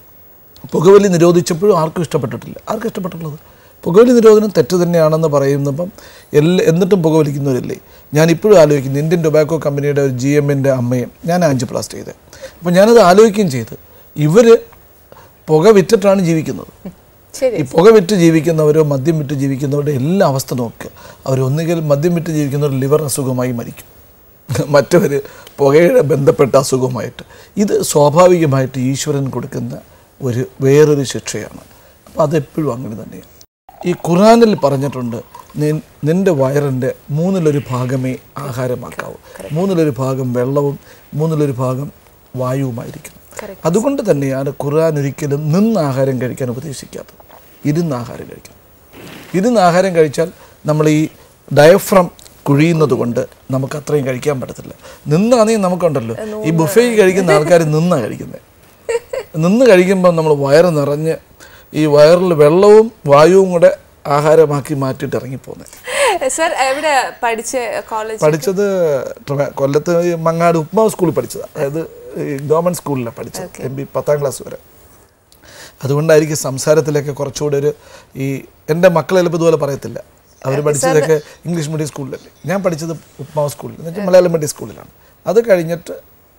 പുകവലി നിരോധിച്ചപ്പോഴും ആർക്കും ഇഷ്ടപ്പെട്ടിട്ടില്ല ആർക്കും ഇഷ്ടപ്പെട്ടിട്ടുള്ളത് പുകവലി നിരോധനം തെറ്റ് തന്നെയാണെന്ന് പറയുന്നപ്പം എല്ലാ എന്നിട്ടും പുകവലിക്കുന്നവരില്ലേ ഞാൻ ഇപ്പോഴും ആലോചിക്കുന്നു ഇന്ത്യൻ ടൊബാക്കോ കമ്പനിയുടെ ഒരു ജി എമ്മിൻ്റെ അമ്മയും ഞാൻ ആൻജിപ്ലാസ്റ്റ് ചെയ്തത് അപ്പോൾ ഞാനത് ആലോചിക്കുകയും ചെയ്ത് ഇവർ പുക വിറ്റിട്ടാണ് ജീവിക്കുന്നത് ശരി ഈ പുക വിറ്റ് ജീവിക്കുന്നവരോ മദ്യം വിറ്റ് ജീവിക്കുന്നവരുടെ എല്ലാ അവസ്ഥ നോക്കുക അവർ ഒന്നുകിൽ മദ്യം വിറ്റ് ജീവിക്കുന്നവർ ലിവർ അസുഖമായി മരിക്കും മറ്റവർ പുകയുടെ ബന്ധപ്പെട്ട അസുഖമായിട്ട് ഇത് സ്വാഭാവികമായിട്ട് ഈശ്വരൻ കൊടുക്കുന്ന ഒരു വേറൊരു ശിക്ഷയാണ് അപ്പോൾ അതെപ്പോഴും അങ്ങനെ തന്നെയാണ് ഈ ഖുറാനിൽ പറഞ്ഞിട്ടുണ്ട് നിൻ- നിന്റെ വയറിൻ്റെ മൂന്നിലൊരു ഭാഗമേ ആഹാരമാക്കാവൂ മൂന്നിലൊരു ഭാഗം വെള്ളവും മൂന്നിലൊരു ഭാഗം വായുവുമായിരിക്കും അതുകൊണ്ട് തന്നെയാണ് ഖുർആൻ ഒരിക്കലും നിന്ന് ആഹാരം കഴിക്കാൻ ഉപദേശിക്കാത്തത് ഇരുന്ന് ആഹാരം കഴിക്കണം ഇരുന്ന് ആഹാരം കഴിച്ചാൽ നമ്മൾ ഈ ഡയഫ്രം കുഴിയുന്നത് കൊണ്ട് നമുക്ക് അത്രയും കഴിക്കാൻ പറ്റത്തില്ല നിന്നാണെങ്കിൽ നമുക്കുണ്ടല്ലോ ഈ ബുഫേ കഴിക്കുന്ന ആൾക്കാർ നിന്നാണ് കഴിക്കുന്നത് നിന്ന് കഴിക്കുമ്പോൾ നമ്മൾ വയറ് നിറഞ്ഞ് ഈ വയറിൽ വെള്ളവും വായുവും കൂടെ ആഹാരമാക്കി മാറ്റിയിട്ട് ഇറങ്ങിപ്പോകുന്നത് സർ എവിടെ പഠിച്ച കോളേജ് പഠിച്ചത് ട്രിവാ- കൊല്ലത്ത് ഈ മങ്ങാട് ഉപ്മാവ് സ്കൂളിൽ പഠിച്ചതാണ് അതായത് ഈ ഗവൺമെൻറ് സ്കൂളിലാണ് പഠിച്ചത് എം ബി പത്താം ക്ലാസ് വരെ അതുകൊണ്ടായിരിക്കും സംസാരത്തിലൊക്കെ കുറച്ചുകൂടെ ഒരു ഈ എൻ്റെ മക്കൾ ചിലപ്പോൾ ഇതുപോലെ പറയത്തില്ല അവർ പഠിച്ചതൊക്കെ ഇംഗ്ലീഷ് മീഡിയം സ്കൂളിലല്ലേ ഞാൻ പഠിച്ചത് ഉപ്മാവ് സ്കൂളിൽ എന്ന് വെച്ചാൽ മലയാളം മീഡിയം സ്കൂളിലാണ് അത് കഴിഞ്ഞിട്ട്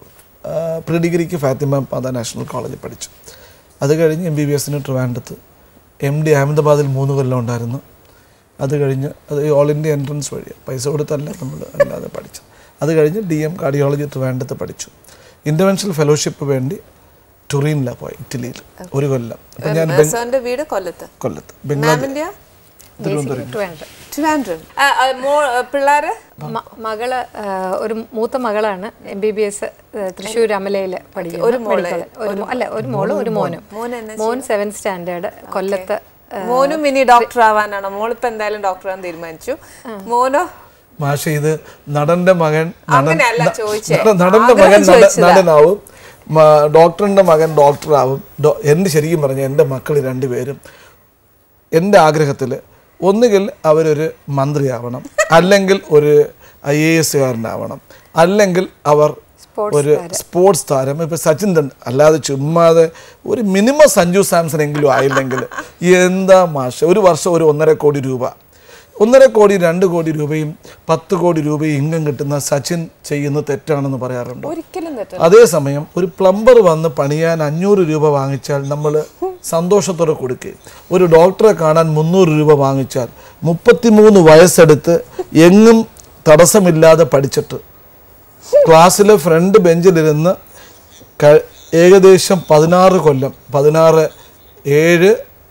പ്രീ ഡിഗ്രിക്ക് ഫാത്തിമ പാത നാഷണൽ കോളേജിൽ പഠിച്ചു അത് കഴിഞ്ഞ് എം ബി ബി എസിന് ട്രിവാൻഡത്ത് എം ഡി അഹമ്മദാബാദിൽ മൂന്ന് കൊല്ലം ഉണ്ടായിരുന്നു അത് കഴിഞ്ഞ് അത് ഈ ഓൾ ഇന്ത്യ എൻട്രൻസ് വഴി പൈസ കൊടുത്തല്ല നമ്മൾ അല്ലാതെ പഠിച്ചത് അത് കഴിഞ്ഞ് ഡി എം കാർഡിയോളജി ട്രിവാൻഡത്ത് പഠിച്ചു ഇൻ്റർവെൻഷണൽ ഫെലോഷിപ്പ് വേണ്ടി ടൊറീനിലാണ് പോയി ഇറ്റലിയിൽ ഒരു കൊല്ലം അപ്പം ഞാൻ ബംഗ്- സാറിന്റെ വീട് കൊല്ലത്ത് കൊല്ലത്ത് ബംഗ്ലാദേശ് മാമിന്റെ തിരുവനന്തപുരം വേണ്ട ട്രിവാൻഡ്രം ആ, ആ, മോ- ആ, പിള്ളേര് മ- മകള് ആ, ഒരു മൂത്ത മകളാണ് M B B S Thrissur അമലയിൽ പഠിക്കുന്നത് ഒരു ഒരു മോ- അല്ല ഒരു മോളും ഒരു മോനും മോൻ സെവൻ സ്റ്റാൻഡേർഡ് കൊല്ലത്ത് ആ, മോനും ഇനി ഡോക്ടർ ആവാനാണോ മോളിപ്പോ എന്തായാലും ഡോക്ടർ ആവാൻ തീരുമാനിച്ചു മോനോ മാഷ ഇത് നടന്റെ മകൻ നടൻ- അങ്ങനെയല്ല ന- ചോദിച്ചേ. നട- നടന്റെ ആഗ്രഹം മകൻ നട- ചോദിച്ചതാ. നടനാവും മ- ഡോക്ടറിന്റെ മകൻ ഡോക്ടറാവും ഡോ- എൻ്റെ ശരിക്കും പറഞ്ഞ എൻ്റെ മക്കൾ രണ്ടുപേരും എൻ്റെ ആഗ്രഹത്തിൽ ഒന്നുകിൽ അവരൊരു മന്ത്രിയാവണം അല്ലെങ്കിൽ ഒരു ഐ എ എസ്സുകാരനാവണം അല്ലെങ്കിൽ അവർ ഒരു സ്പോർട്സ് താരം ഇപ്പൊ സച്ചിൻ തെണ്ട് അല്ലാതെ ചുമ്മാതെ ഒരു മിനിമം സഞ്ജു സാംസൺ എങ്കിലും ആയില്ലെങ്കിൽ എന്താ മാഷ ഒരു വർഷം ഒരു ഒന്നര കോടി രൂപ ഒന്നര കോടി രണ്ട് കോടി രൂപയും പത്ത് കോടി രൂപയും ഇൻകം കിട്ടുന്ന സച്ചിൻ ചെയ്യുന്ന തെറ്റാണെന്ന് പറയാറുണ്ട് ഒരിക്കലും തെറ്റ അതേസമയം ഒരു പ്ലംബർ വന്ന് പണിയാൻ അഞ്ഞൂറ് രൂപ വാങ്ങിച്ചാൽ നമ്മൾ സന്തോഷത്തോടെ കൊടുക്കുകയും ഒരു ഡോക്ടറെ കാണാൻ മുന്നൂറ് രൂപ വാങ്ങിച്ചാൽ മുപ്പത്തിമൂന്ന് വയസ്സെടുത്ത് എങ്ങും തടസ്സമില്ലാതെ പഠിച്ചിട്ട് ക്ലാസ്സിലെ ഫ്രണ്ട് ബെഞ്ചിലിരുന്ന് ക- ഏകദേശം പതിനാറ് കൊല്ലം പതിനാറ് ഏഴ്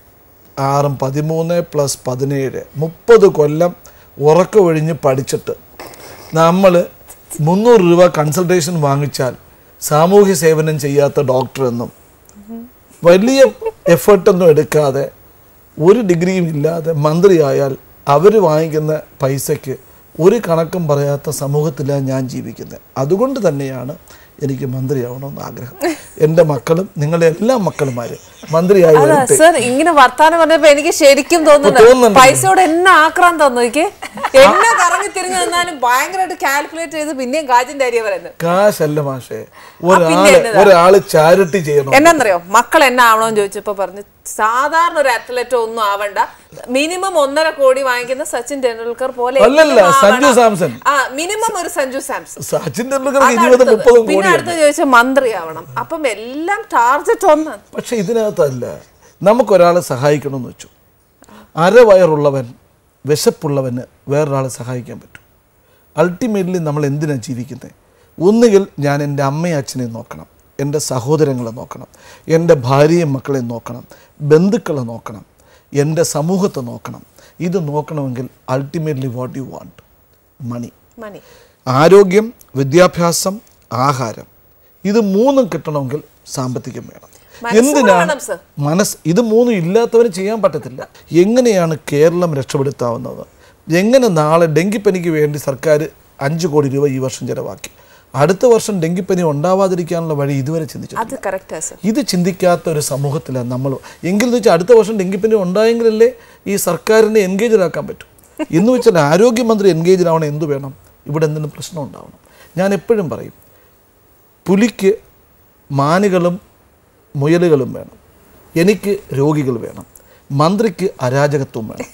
ആറും പതിമൂന്ന് പ്ലസ് പതിനേഴ് മുപ്പത് കൊല്ലം ഉറക്കമൊഴിഞ്ഞ് പഠിച്ചിട്ട് നമ്മൾ മുന്നൂറ് രൂപ കൺസൾട്ടേഷൻ വാങ്ങിച്ചാൽ സാമൂഹ്യ സേവനം ചെയ്യാത്ത ഡോക്ടർ എന്നും വലിയ എഫേർട്ടൊന്നും എടുക്കാതെ ഒരു ഡിഗ്രിയും ഇല്ലാതെ മന്ത്രിയായാൽ അവർ വാങ്ങിക്കുന്ന പൈസയ്ക്ക് ഒരു കണക്കും പറയാത്ത സമൂഹത്തിലാണ് ഞാൻ ജീവിക്കുന്നത് അതുകൊണ്ട് തന്നെയാണ് എനിക്ക് മന്ത്രിയാവണമെന്ന് ആഗ്രഹം എൻ്റെ മക്കളും നിങ്ങളുടെ എല്ലാ മക്കളുമാര് മന്ത്രിയായി അല്ല വരട്ടെ സർ ഇങ്ങനെ വർത്താനം പറഞ്ഞപ്പോ എനിക്ക് ശരിക്കും തോന്നുന്നുണ്ട് തോന്നുന്നുണ്ട്. പൈസയോട് എന്നെ ആക്രാന്തം തന്നു എനിക്ക് എന്നെ കറങ്ങി തിരിഞ്ഞു നിന്നാലും ഭയങ്കരമായിട്ട് കാൽക്കുലേറ്റ് ചെയ്ത് പിന്നെയും കാജിന്റെ അരിയ പറയുന്നത് കാശല്ല മാഷേ പിന്നെ ഒരാള് എന്നതാ? ഒരാള് ചാരിറ്റി ചെയ്യണം എന്നാന്നറിയോ മക്കൾ എന്നെ ആവണമെന്ന് ചോദിച്ചപ്പോ പറഞ്ഞു സാധാരണ ഒരു അത്ലറ്റോ ഒന്നും ആവണ്ട മിനിമം ഒന്നര കോടി വാങ്ങിക്കുന്ന സച്ചിൻ ടെണ്ടുൽക്കർ പോലെ അല്ലല്ല, എങ്കിലും സഞ്ജു ആവണം. സാംസൺ. ആ മിനിമം ഒരു സഞ്ജു സാംസൺ സച്ചിൻ ടെണ്ടുൽക്കർക്ക് അതാണ് ഇരുപതും അടുത്തത്. മുപ്പതും പിന്നെ കോടിയാണ് അടുത്ത് ചോദിച്ച മന്ത്രിയാവണം അപ്പം എല്ലാം ടാർജറ്റ് ഒന്ന് പക്ഷെ ഇതിനകത്തല്ല നമുക്കൊരാളെ സഹായിക്കണമെന്ന് വെച്ചു അരവയറുള്ളവൻ വിശപ്പുള്ളവന് വേറൊരാളെ സഹായിക്കാൻ പറ്റും അൾട്ടിമേറ്റ്ലി നമ്മൾ എന്തിനാണ് ജീവിക്കുന്നത് ഒന്നുകിൽ ഞാൻ എൻ്റെ അമ്മയും അച്ഛനെയും നോക്കണം എൻ്റെ സഹോദരങ്ങളെ നോക്കണം എൻ്റെ ഭാര്യയും മക്കളെയും നോക്കണം ബന്ധുക്കളെ നോക്കണം എൻ്റെ സമൂഹത്തെ നോക്കണം ഇത് നോക്കണമെങ്കിൽ ultimately what you want money money ആരോഗ്യം വിദ്യാഭ്യാസം ആഹാരം ഇത് മൂന്നും കിട്ടണമെങ്കിൽ സാമ്പത്തികം വേണം എന്തിനാണ് വേണം, സർ. മനസ്സ് ഇത് മൂന്നും ഇല്ലാത്തവന് ചെയ്യാൻ പറ്റത്തില്ല എങ്ങനെയാണ് കേരളം രക്ഷപ്പെടുത്താവുന്നത് എങ്ങനെ നാളെ ഡെങ്കിപ്പനിക്ക് വേണ്ടി സർക്കാർ അഞ്ച് കോടി രൂപ ഈ വർഷം ചിലവാക്കി അടുത്ത വർഷം ഡെങ്കിപ്പനി ഉണ്ടാവാതിരിക്കാനുള്ള വഴി ഇതുവരെ ചിന്തിച്ചു അത് കറക്റ്റാ സർ ഇത് ചിന്തിക്കാത്ത ഒരു സമൂഹത്തിലാണ് നമ്മൾ എങ്കിലും വെച്ചാൽ അടുത്ത വർഷം ഡെങ്കിപ്പനി ഉണ്ടായെങ്കിലല്ലേ ഈ സർക്കാരിനെ എൻഗേജഡ് ആക്കാൻ പറ്റും എന്ന് വെച്ചാൽ ആരോഗ്യമന്ത്രി എൻഗേജഡ് ആവണം എന്ത് വേണം ഇവിടെ എന്തെങ്കിലും പ്രശ്നം ഉണ്ടാവണം ഞാൻ എപ്പോഴും പറയും പുലിക്ക് മാനുകളും മുയലുകളും വേണം എനിക്ക് രോഗികൾ വേണം മന്ത്രിക്ക് അരാജകത്വം വേണം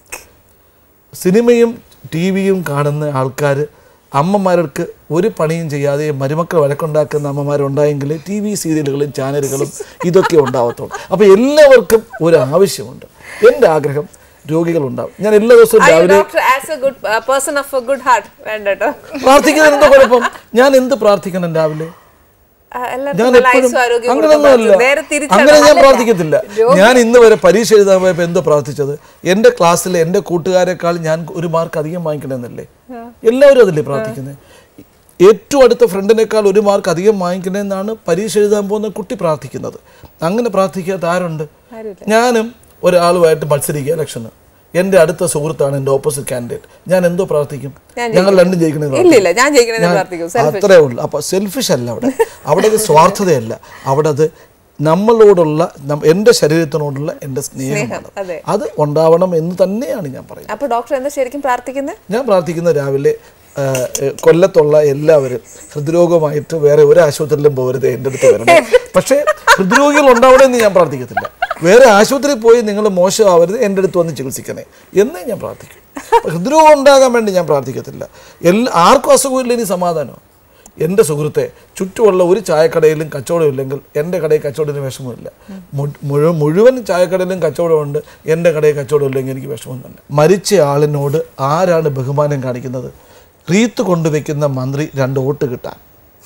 സിനിമയും ടി വിയും കാണുന്ന ആൾക്കാർ അമ്മമാർക്ക് ഒരു പണിയും ചെയ്യാതെ മരുമക്കൾ വഴക്കുണ്ടാക്കുന്ന അമ്മമാരുണ്ടായെങ്കിൽ ടി വി സീരിയലുകളും ചാനലുകളും ഇതൊക്കെ ഉണ്ടാവത്തുള്ളൂ അപ്പോൾ എല്ലാവർക്കും ഒരു ആവശ്യമുണ്ട് എൻ്റെ ആഗ്രഹം രോഗികൾ ഉണ്ടാവും ഞാൻ എല്ലാ ദിവസവും രാവിലെ doctor as a good person of a good heart വേണ്ട കേട്ടോ പ്രാർത്ഥിക്കുന്നത് എന്താ കുഴപ്പം ഞാൻ എന്ത് പ്രാർത്ഥിക്കണം രാവിലെ ആ, ഞാൻ എല്ലാവർക്കും നല്ല എപ്പോഴും ആയുസ്സും ആരോഗ്യവും അങ്ങനെയൊന്നുമല്ല കൊടുക്കാൻ നേരെ തിരിച്ചാണ് അങ്ങനെ ഞാൻ പ്രാർത്ഥിക്കത്തില്ല ഞാൻ ഇന്ന് വരെ പരീക്ഷ എഴുതാൻ പോയപ്പോൾ എന്തോ പ്രാർത്ഥിച്ചത് എൻ്റെ ക്ലാസ്സിൽ എൻ്റെ കൂട്ടുകാരെക്കാൾ ഞാൻ ഒരു മാർക്ക് അധികം വാങ്ങിക്കണമെന്നല്ലേ എല്ലാവരും അതല്ലേ പ്രാർത്ഥിക്കുന്നത് ഏറ്റവും അടുത്ത ഫ്രണ്ടിനേക്കാൾ ഒരു മാർക്ക് അധികം വാങ്ങിക്കണമെന്നാണ് പരീക്ഷ എഴുതാൻ പോകുന്ന കുട്ടി പ്രാർത്ഥിക്കുന്നത് അങ്ങനെ പ്രാർത്ഥിക്കാത്ത ആരുണ്ട് ഞാനും ഒരാളുമായിട്ട് മത്സരിക്കുക ഇലക്ഷന് എൻ്റെ അടുത്ത സുഹൃത്താണ് എൻ്റെ ഓപ്പോസിറ്റ് കാൻഡിഡേറ്റ് ഞാൻ എന്തോ പ്രാർത്ഥിക്കും ഞങ്ങൾ രണ്ടും ജയിക്കണേ ഇല്ല ഇല്ല ഞാൻ ജയിക്കണമെന്ന് പ്രാർത്ഥിക്കും അത്രേ ഉള്ളൂ അപ്പൊ സെൽഫിഷ് അല്ല അവിടെ അവിടെ അത് സ്വാർത്ഥതയല്ല അവിടെ അത് നമ്മളോടുള്ള നം- എൻ്റെ ശരീരത്തിനോടുള്ള എൻ്റെ സ്നേഹമാണ് അതെ. അത് ഉണ്ടാവണം എന്ന് തന്നെയാണ് ഞാൻ പറയുന്നത് അപ്പൊ ഡോക്ടർ എന്താ ശരിക്കും പ്രാർത്ഥിക്കുന്നത് ഞാൻ പ്രാർത്ഥിക്കുന്ന രാവിലെ ആ, ഏ, കൊല്ലത്തുള്ള എല്ലാവരും ഹൃദ്രോഗമായിട്ട് വേറെ ഒരു ആശുപത്രിയിലും പോകരുത് എൻ്റെ അടുത്ത് വരണം പക്ഷേ ഹൃദ്രോഗികൾ ഉണ്ടാവണമെന്ന് ഞാൻ പ്രാർത്ഥിക്കത്തില്ല വേറെ ആശുപത്രിയിൽ പോയി നിങ്ങൾ മോശമാവരുത് എൻ്റെ അടുത്ത് വന്ന് ചികിത്സിക്കണേ എന്നേ ഞാൻ പ്രാർത്ഥിക്കും അപ്പൊ ഹൃദ്രോഗം ഉണ്ടാകാൻ വേണ്ടി ഞാൻ പ്രാർത്ഥിക്കത്തില്ല എല്ലാ ആർക്കും അസുഖമില്ല ഇനി സമാധാനം എൻ്റെ സുഹൃത്തെ ചുറ്റുമുള്ള ഒരു ചായക്കടയിലും കച്ചവടം ഇല്ലെങ്കിൽ എൻ്റെ കടയിൽ കച്ചവടത്തിന് വിഷമമില്ല മു- മുഴു- മുഴുവൻ ചായക്കടയിലും കച്ചവടമുണ്ട് എൻ്റെ കടയിൽ കച്ചവടം ഇല്ലെങ്കിൽ എനിക്ക് വിഷമം തന്നെ മരിച്ച ആളിനോട് ആരാണ് ബഹുമാനം കാണിക്കുന്നത് റീത്ത് കൊണ്ടുവയ്ക്കുന്ന മന്ത്രി രണ്ട് വോട്ട് കിട്ടാൻ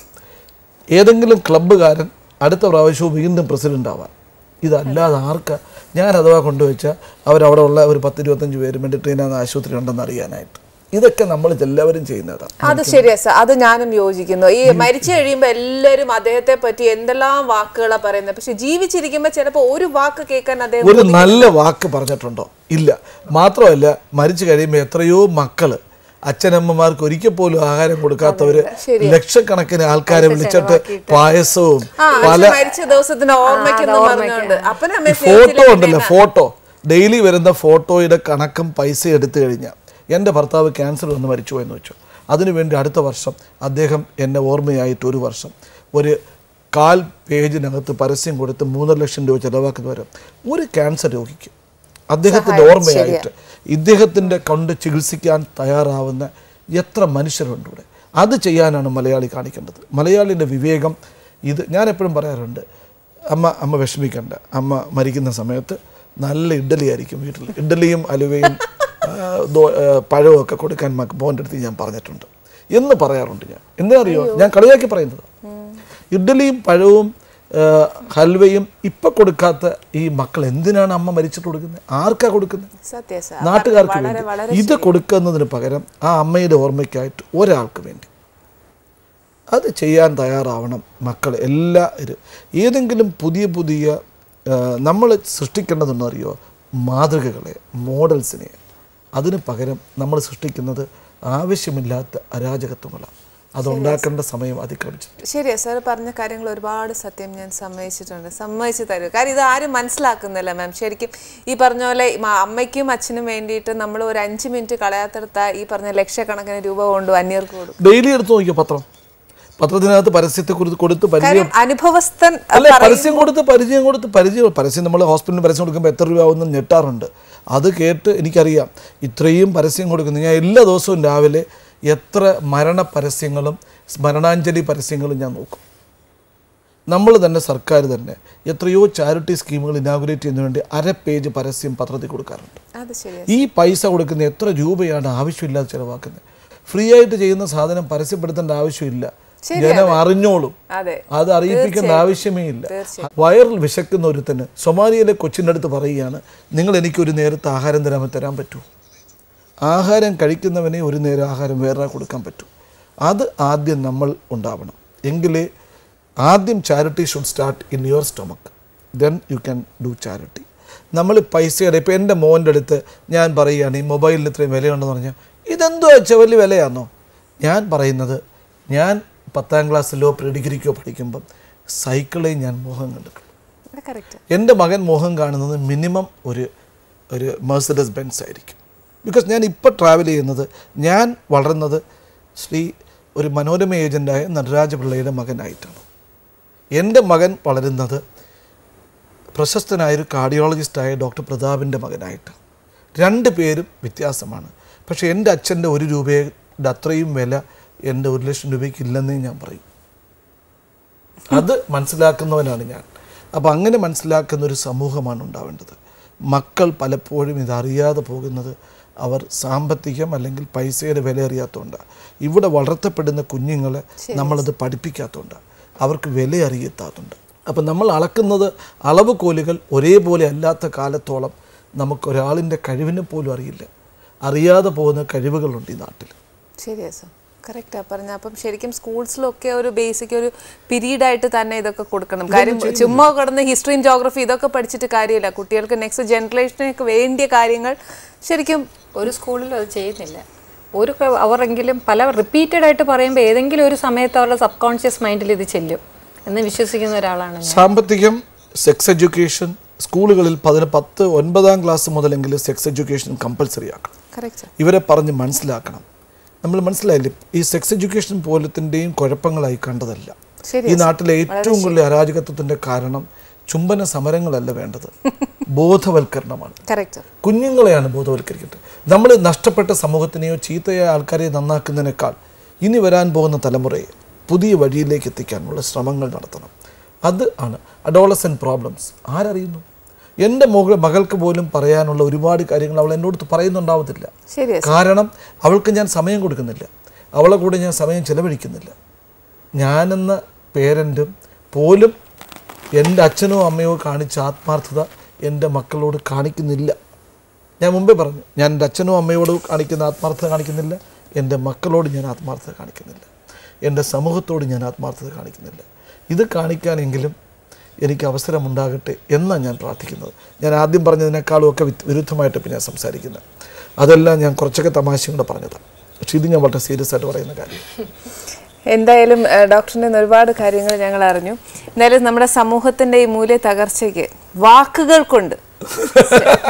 ഏതെങ്കിലും ക്ലബ്ബുകാരൻ അടുത്ത പ്രാവശ്യവും വീണ്ടും പ്രസിഡന്റ് ആവാൻ ഇതല്ലാതെ ആർക്കാ ഞാൻ അഥവാ കൊണ്ടുവച്ചാൽ അവരവിടെ ഉള്ള ഒരു പത്ത് ഇരുപത്തഞ്ച് പേര് മെഡിട്രീനാന്ന് ആശുപത്രി ഉണ്ടെന്ന് അറിയാനായിട്ട് ഇതൊക്കെ നമ്മൾ എല്ലാവരും ചെയ്യുന്നതാണ് അത് ശരിയാ സർ അത് ഞാനും യോജിക്കുന്നു ഈ മരിച്ചു കഴിയുമ്പോ എല്ലാരും അദ്ദേഹത്തെ പറ്റി എന്തെല്ലാം വാക്കുകളാ പറയുന്നത് പക്ഷെ ജീവിച്ചിരിക്കുമ്പോ ചിലപ്പോ ഒരു വാക്ക് കേൾക്കാൻ അദ്ദേഹം ഒരു നല്ല വാക്ക് പറഞ്ഞിട്ടുണ്ടോ ഇല്ല മാത്രമല്ല മരിച്ചു കഴിയുമ്പോൾ എത്രയോ മക്കള് അച്ഛനമ്മമാർക്ക് ഒരിക്കൽ പോലും ആഹാരം കൊടുക്കാത്തവര് ലക്ഷക്കണക്കിന് ആൾക്കാരെ വിളിച്ചിട്ട് പായസവും ആ പല അച്ഛൻ മരിച്ച ദിവസത്തിന്റെ ഓർമ്മയ്ക്കെന്ന് പറഞ്ഞുകൊണ്ട് അപ്പനമ്മ ഫോട്ടോ ഉണ്ടല്ലോ ഫോട്ടോ ഡെയിലി വരുന്ന ഫോട്ടോയുടെ കണക്കും പൈസ എടുത്തു കഴിഞ്ഞാൽ എൻ്റെ ഭർത്താവ് ക്യാൻസർ വന്ന് മരിച്ചു എന്ന് വെച്ചു അതിനുവേണ്ടി അടുത്ത വർഷം അദ്ദേഹം എന്നെ ഓർമ്മയായിട്ട് ഒരു വർഷം ഒരു കാൽ പേജിനകത്ത് പരസ്യം കൊടുത്ത് മൂന്നര ലക്ഷം രൂപ ചിലവാക്കുന്ന വരും ഒരു ക്യാൻസർ രോഗിക്ക് അദ്ദേഹത്തിൻ്റെ ഓർമ്മയായിട്ട് ഇദ്ദേഹത്തിൻ്റെ കൊണ്ട് ചികിത്സിക്കാൻ തയ്യാറാവുന്ന എത്ര മനുഷ്യരുണ്ട് ഇവിടെ അത് ചെയ്യാനാണ് മലയാളി കാണിക്കേണ്ടത് മലയാളിൻ്റെ വിവേകം ഇത് ഞാൻ എപ്പോഴും പറയാറുണ്ട് അമ്മ അമ്മ വിഷമിക്കണ്ട അമ്മ മരിക്കുന്ന സമയത്ത് നല്ല ഇഡ്ഡലി ആയിരിക്കും വീട്ടിൽ ഇഡ്ഡലിയും അലുവയും ആ, ദോ- ആ, പഴവും ഒക്കെ കൊടുക്കാൻ മക്ക മോൻ്റെ അടുത്ത് ഞാൻ പറഞ്ഞിട്ടുണ്ട് എന്ന് പറയാറുണ്ട് ഞാൻ എന്താ അറിയോ ഞാൻ കളിയാക്കി പറയുന്നത് ഇഡ്ഡലിയും പഴവും ആ, ഹൽവയും ഇപ്പൊ കൊടുക്കാത്ത ഈ മക്കൾ എന്തിനാണ് അമ്മ മരിച്ചിട്ട് കൊടുക്കുന്നത് ആർക്കാ കൊടുക്കുന്നത് സത്യ സർ നാട്ടുകാർക്ക് വളരെ വേണ്ടി വളരെ ഇത് കൊടുക്കുന്നതിന് പകരം ആ അമ്മയുടെ ഓർമ്മയ്ക്കായിട്ട് ഒരാൾക്ക് വേണ്ടി അത് ചെയ്യാൻ തയ്യാറാവണം മക്കൾ എല്ലാ ഇത് ഏതെങ്കിലും പുതിയ പുതിയ നമ്മൾ സൃഷ്ടിക്കേണ്ടതെന്ന് അറിയോ മാതൃകകളെ മോഡൽസിനെ അതിന് പകരം നമ്മൾ സൃഷ്ടിക്കുന്നത് ആവശ്യമില്ലാത്ത അരാജകത്വങ്ങളാണ് അതുണ്ടാക്കേണ്ട സമയം അതിക്രമിച്ചു ശരിയാ സാർ പറഞ്ഞ കാര്യങ്ങൾ ഒരുപാട് സത്യം ഞാൻ സമ്മതിച്ചിട്ടുണ്ട് സമ്മതിച്ചു തരും കാര്യം ഇത് ആരും മനസ്സിലാക്കുന്നില്ല മാം ശരിക്കും ഈ പറഞ്ഞ പോലെ മ- അമ്മയ്ക്കും അച്ഛനും വേണ്ടിയിട്ട് നമ്മൾ ഒരു അഞ്ച് മിനിറ്റ് കളയാത്തെടുത്ത ഈ പറഞ്ഞ ലക്ഷക്കണക്കിന് രൂപ കൊണ്ട് അന്യർക്ക് കൊടുക്കും ഡെയിലി എടുത്ത് നോക്കിയോ പത്രം പത്രത്തിനകത്ത് പരസ്യത്തെ കുറിച്ച് കൊടുത്ത് പരിചയം കാര്യം അനുഭവസ്ഥൻ അല്ല പരസ്യം കൊടുത്ത് പരിചയം കൊടുത്ത് പരിചയം പരസ്യം നമ്മൾ ഹോസ്പിറ്റലിൽ പരസ്യം കൊടുക്കുമ്പോൾ എത്ര രൂപ ആവുമെന്ന് ഞെട്ടാറുണ്ട് അത് കേട്ട് എനിക്കറിയാം ഇത്രയും പരസ്യം കൊടുക്കുന്നു ഞാൻ എല്ലാ ദിവസവും രാവിലെ എത്ര മരണ പരസ്യങ്ങളും സ്മരണാഞ്ജലി പരസ്യങ്ങളും ഞാൻ നോക്കും നമ്മൾ തന്നെ സർക്കാർ തന്നെ എത്രയോ ചാരിറ്റി സ്കീമുകൾ ഇനാഗുറേറ്റ് ചെയ്യുന്നതിന് വേണ്ടി അര പേജ് പരസ്യം പത്രത്തിൽ കൊടുക്കാറുണ്ട് അത് ശരിയാ ഈ പൈസ കൊടുക്കുന്ന എത്ര രൂപയാണ് ആവശ്യമില്ലാതെ ചിലവാക്കുന്നത് ഫ്രീ ആയിട്ട് ചെയ്യുന്ന സാധനം പരസ്യപ്പെടുത്തേണ്ട ആവശ്യമില്ല ജനം അറിഞ്ഞോളും അതെ അത് അറിയിപ്പിക്കേണ്ട ആവശ്യമേ ഇല്ല വയറിൽ വിശക്കുന്ന ഒരുത്തന് സൊമാലിയയിലെ കൊച്ചിൻ്റെ അടുത്ത് പറയുകയാണ് നിങ്ങൾ എനിക്കൊരു നേരത്തെ ആഹാരം തരാൻ തരാൻ പറ്റൂ ആഹാരം കഴിക്കുന്നവനെ ഒരു നേരം ആഹാരം വേറെ കൊടുക്കാൻ പറ്റൂ അത് ആദ്യം നമ്മൾ ഉണ്ടാവണം എങ്കിലേ ആദ്യം charity should start in your stomach then you can do charity നമ്മൾ പൈസയുടെ ഇപ്പോൾ എൻ്റെ മോൻ്റെ അടുത്ത് ഞാൻ പറയുകയാണ് ഈ മൊബൈലിന് ഇത്രയും വിലയുണ്ടെന്ന് പറഞ്ഞാൽ ഇതെന്തോ വെച്ചാൽ വലിയ വിലയാണോ ഞാൻ പറയുന്നത് ഞാൻ പത്താം ക്ലാസ്സിലോ പ്രീ ഡിഗ്രിക്കോ പഠിക്കുമ്പം സൈക്കിളെ ഞാൻ മോഹം കണ്ടിട്ടുണ്ട് കറക്റ്റ് എൻ്റെ മകൻ മോഹം കാണുന്നത് മിനിമം ഒരു ഒരു മെഴ്സഡസ് ബെൻസ് ആയിരിക്കും ബിക്കോസ് ഞാൻ ഇപ്പോൾ ട്രാവൽ ചെയ്യുന്നത് ഞാൻ വളർന്നത് ശ്രീ ഒരു മനോരമ ഏജൻ്റായ നടരാജ പിള്ളയുടെ മകനായിട്ടാണ് എൻ്റെ മകൻ വളരുന്നത് പ്രശസ്തനായൊരു കാർഡിയോളജിസ്റ്റായ ഡോക്ടർ പ്രതാപിൻ്റെ മകനായിട്ട് രണ്ട് പേരും വ്യത്യാസമാണ് പക്ഷേ എൻ്റെ അച്ഛൻ്റെ ഒരു രൂപയുടെ അത്രയും വില എൻ്റെ ഒരു ലക്ഷം രൂപയ്ക്ക് ഇല്ലെന്നേ ഞാൻ പറയും അത് മനസ്സിലാക്കുന്നവനാണ് ഞാൻ അപ്പോൾ അങ്ങനെ മനസ്സിലാക്കുന്ന ഒരു സമൂഹമാണ് ഉണ്ടാവേണ്ടത് മക്കൾ പലപ്പോഴും ഇതറിയാതെ പോകുന്നത് അവർ സാമ്പത്തികം അല്ലെങ്കിൽ പൈസയുടെ വില അറിയാത്തതുകൊണ്ടാണ് ഇവിടെ വളർത്തപ്പെടുന്ന കുഞ്ഞുങ്ങളെ നമ്മളത് പഠിപ്പിക്കാത്തതുകൊണ്ടാണ് അവർക്ക് വില അറിയത്താത്തുണ്ട് അപ്പം നമ്മൾ അളക്കുന്നത് അളവ് കോലുകൾ ഒരേപോലെ അല്ലാത്ത കാലത്തോളം നമുക്കൊരാളിൻ്റെ കഴിവിനെ പോലും അറിയില്ല അറിയാതെ പോകുന്ന കഴിവുകളുണ്ട് ഈ നാട്ടിൽ ശരിയാ സാർ കറക്റ്റാ പറഞ്ഞ അപ്പം ശരിക്കും സ്കൂൾസിലൊക്കെ ഒരു ബേസിക് ഒരു പീരീഡ് ആയിട്ട് തന്നെ ഇതൊക്കെ കൊടുക്കണം കാര്യം ചുമ്മാ കിടന്ന് ഹിസ്റ്ററിയും ജോഗ്രഫി ഇതൊക്കെ പഠിച്ചിട്ട് കാര്യമില്ല കുട്ടികൾക്ക് നെക്സ്റ്റ് ജനറേഷനൊക്കെ വേണ്ടിയ കാര്യങ്ങൾ ശരിക്കും ഒരു സ്കൂളിലും അത് ചെയ്യുന്നില്ല ഒരു ക- അവരെങ്കിലും പല റിപ്പീറ്റഡ് ആയിട്ട് പറയുമ്പോൾ ഏതെങ്കിലും ഒരു സമയത്ത് അവരുടെ സബ് കോൺഷ്യസ് മൈൻഡിൽ ഇത് ചെല്ലും എന്ന് വിശ്വസിക്കുന്ന ഒരാളാണ് ഞാൻ സാമ്പത്തികം സെക്സ് എഡ്യൂക്കേഷൻ സ്കൂളുകളിൽ പതിന് പത്ത് ഒൻപതാം ക്ലാസ് മുതലെങ്കിലും സെക്സ് എഡ്യൂക്കേഷൻ കമ്പൽസറി ആക്കണം കറക്റ്റ് ഇവരെ പറഞ്ഞ് മനസ്സിലാക്കണം നമ്മൾ മനസ്സിലായില്ലേ ഈ സെക്സ് എഡ്യൂക്കേഷൻ പോലത്തിൻ്റെയും കുഴപ്പങ്ങളായി കണ്ടതല്ല ശരി ഈ നാട്ടിലെ ഏറ്റവും കൂടുതൽ അരാജകത്വത്തിൻ്റെ കാരണം ചുംബന സമരങ്ങളല്ല വേണ്ടത് ബോധവൽക്കരണമാണ് കറക്റ്റ് കുഞ്ഞുങ്ങളെയാണ് ബോധവൽക്കരിക്കേണ്ടത് നമ്മൾ നഷ്ടപ്പെട്ട സമൂഹത്തിനെയോ ചീത്തയായ ആൾക്കാരെയോ നന്നാക്കുന്നതിനേക്കാൾ ഇനി വരാൻ പോകുന്ന തലമുറയെ പുതിയ വഴിയിലേക്ക് എത്തിക്കാനുള്ള ശ്രമങ്ങൾ നടത്തണം അത് ആണ് അഡോളസൻ പ്രോബ്ലംസ് ആരറിയുന്നു എൻ്റെ മകൾ മകൾക്ക് പോലും പറയാനുള്ള ഒരുപാട് കാര്യങ്ങൾ അവൾ എന്നോട് പറയുന്നുണ്ടാവത്തില്ല ശരിയാ കാരണം അവൾക്ക് ഞാൻ സമയം കൊടുക്കുന്നില്ല അവളെ കൂടെ ഞാൻ സമയം ചിലവഴിക്കുന്നില്ല ഞാനെന്ന പേരൻറ്റും പോലും എൻ്റെ അച്ഛനോ അമ്മയോ കാണിച്ച ആത്മാർത്ഥത എൻ്റെ മക്കളോട് കാണിക്കുന്നില്ല ഞാൻ മുമ്പേ പറഞ്ഞു ഞാൻ എൻ്റെ അച്ഛനോ അമ്മയോട് കാണിക്കുന്ന ആത്മാർത്ഥത കാണിക്കുന്നില്ല എൻ്റെ മക്കളോട് ഞാൻ ആത്മാർത്ഥത കാണിക്കുന്നില്ല എൻ്റെ സമൂഹത്തോട് ഞാൻ ആത്മാർത്ഥത കാണിക്കുന്നില്ല ഇത് കാണിക്കാനെങ്കിലും എനിക്ക് അവസരമുണ്ടാകട്ടെ എന്നാണ് ഞാൻ പ്രാർത്ഥിക്കുന്നത് ഞാൻ ആദ്യം പറഞ്ഞതിനേക്കാളും ഒക്കെ വിത്ത് വിരുദ്ധമായിട്ട് ഇപ്പം ഞാൻ സംസാരിക്കുന്നത് അതെല്ലാം ഞാൻ കുറച്ചൊക്കെ തമാശയും കൂടെ പറഞ്ഞതാണ് പക്ഷേ ഇത് ഞാൻ വളരെ സീരിയസ് ആയിട്ട് പറയുന്ന കാര്യം എന്തായാലും ഏഹ്, ഡോക്ടറിൻ്റെ നിന്ന് ഒരുപാട് കാര്യങ്ങൾ ഞങ്ങൾ അറിഞ്ഞു എന്തായാലും നമ്മുടെ സമൂഹത്തിന്റെ ഈ മൂല്യ തകർച്ചയ്ക്ക് വാക്കുകൾ കൊണ്ട്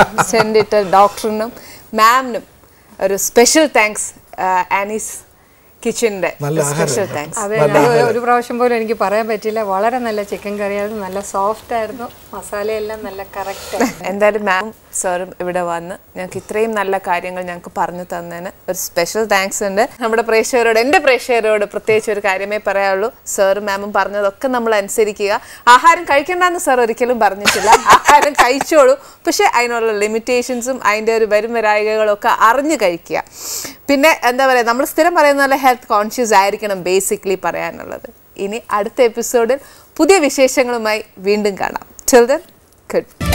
സെൻഡിറ്റർ ഡോക്ടറിനും മാമിനും ഒരു സ്പെഷ്യൽ താങ്ക്സ് ആനീസ് കിച്ചണിന്റെ നല്ല സ്പെഷ്യൽ താങ്ക്സ് അതെ അത് ഒരു പ്രാവശ്യം പോലും എനിക്ക് പറയാൻ പറ്റില്ല വളരെ നല്ല ചിക്കൻ കറിയായിരുന്നു നല്ല സോഫ്റ്റ് ആയിരുന്നു മസാലയെല്ലാം നല്ല കറക്റ്റ് എന്തായാലും മാമും സാറും ഇവിടെ വന്ന് ഞങ്ങൾക്ക് ഇത്രയും നല്ല കാര്യങ്ങൾ ഞങ്ങൾക്ക് പറഞ്ഞു തന്നതിന് ഒരു സ്പെഷ്യൽ താങ്ക്സ് ഉണ്ട് നമ്മുടെ പ്രേക്ഷകരോട് എൻ്റെ പ്രേക്ഷകരോട് പ്രത്യേകിച്ച് ഒരു കാര്യമേ പറയാനുള്ളൂ സാറും മാമും പറഞ്ഞതൊക്കെ നമ്മൾ അനുസരിക്കുക ആഹാരം കഴിക്കണ്ടെന്ന് സാർ ഒരിക്കലും പറഞ്ഞിട്ടില്ല ആഹാരം കഴിച്ചോളൂ പക്ഷേ അതിനുള്ള ലിമിറ്റേഷൻസും അതിൻ്റെ ഒരു വരും വരായികകളും ഒക്കെ അറിഞ്ഞു കഴിക്കുക പിന്നെ എന്താ പറയുക നമ്മൾ സ്ഥിരം പറയുന്ന പോലെ ഹെൽത്ത് കോൺഷ്യസ് ആയിരിക്കണം ബേസിക്കലി പറയാനുള്ളത് ഇനി അടുത്ത എപ്പിസോഡിൽ പുതിയ വിശേഷങ്ങളുമായി വീണ്ടും കാണാം ചിൽഡ്രൻ ഗുഡ്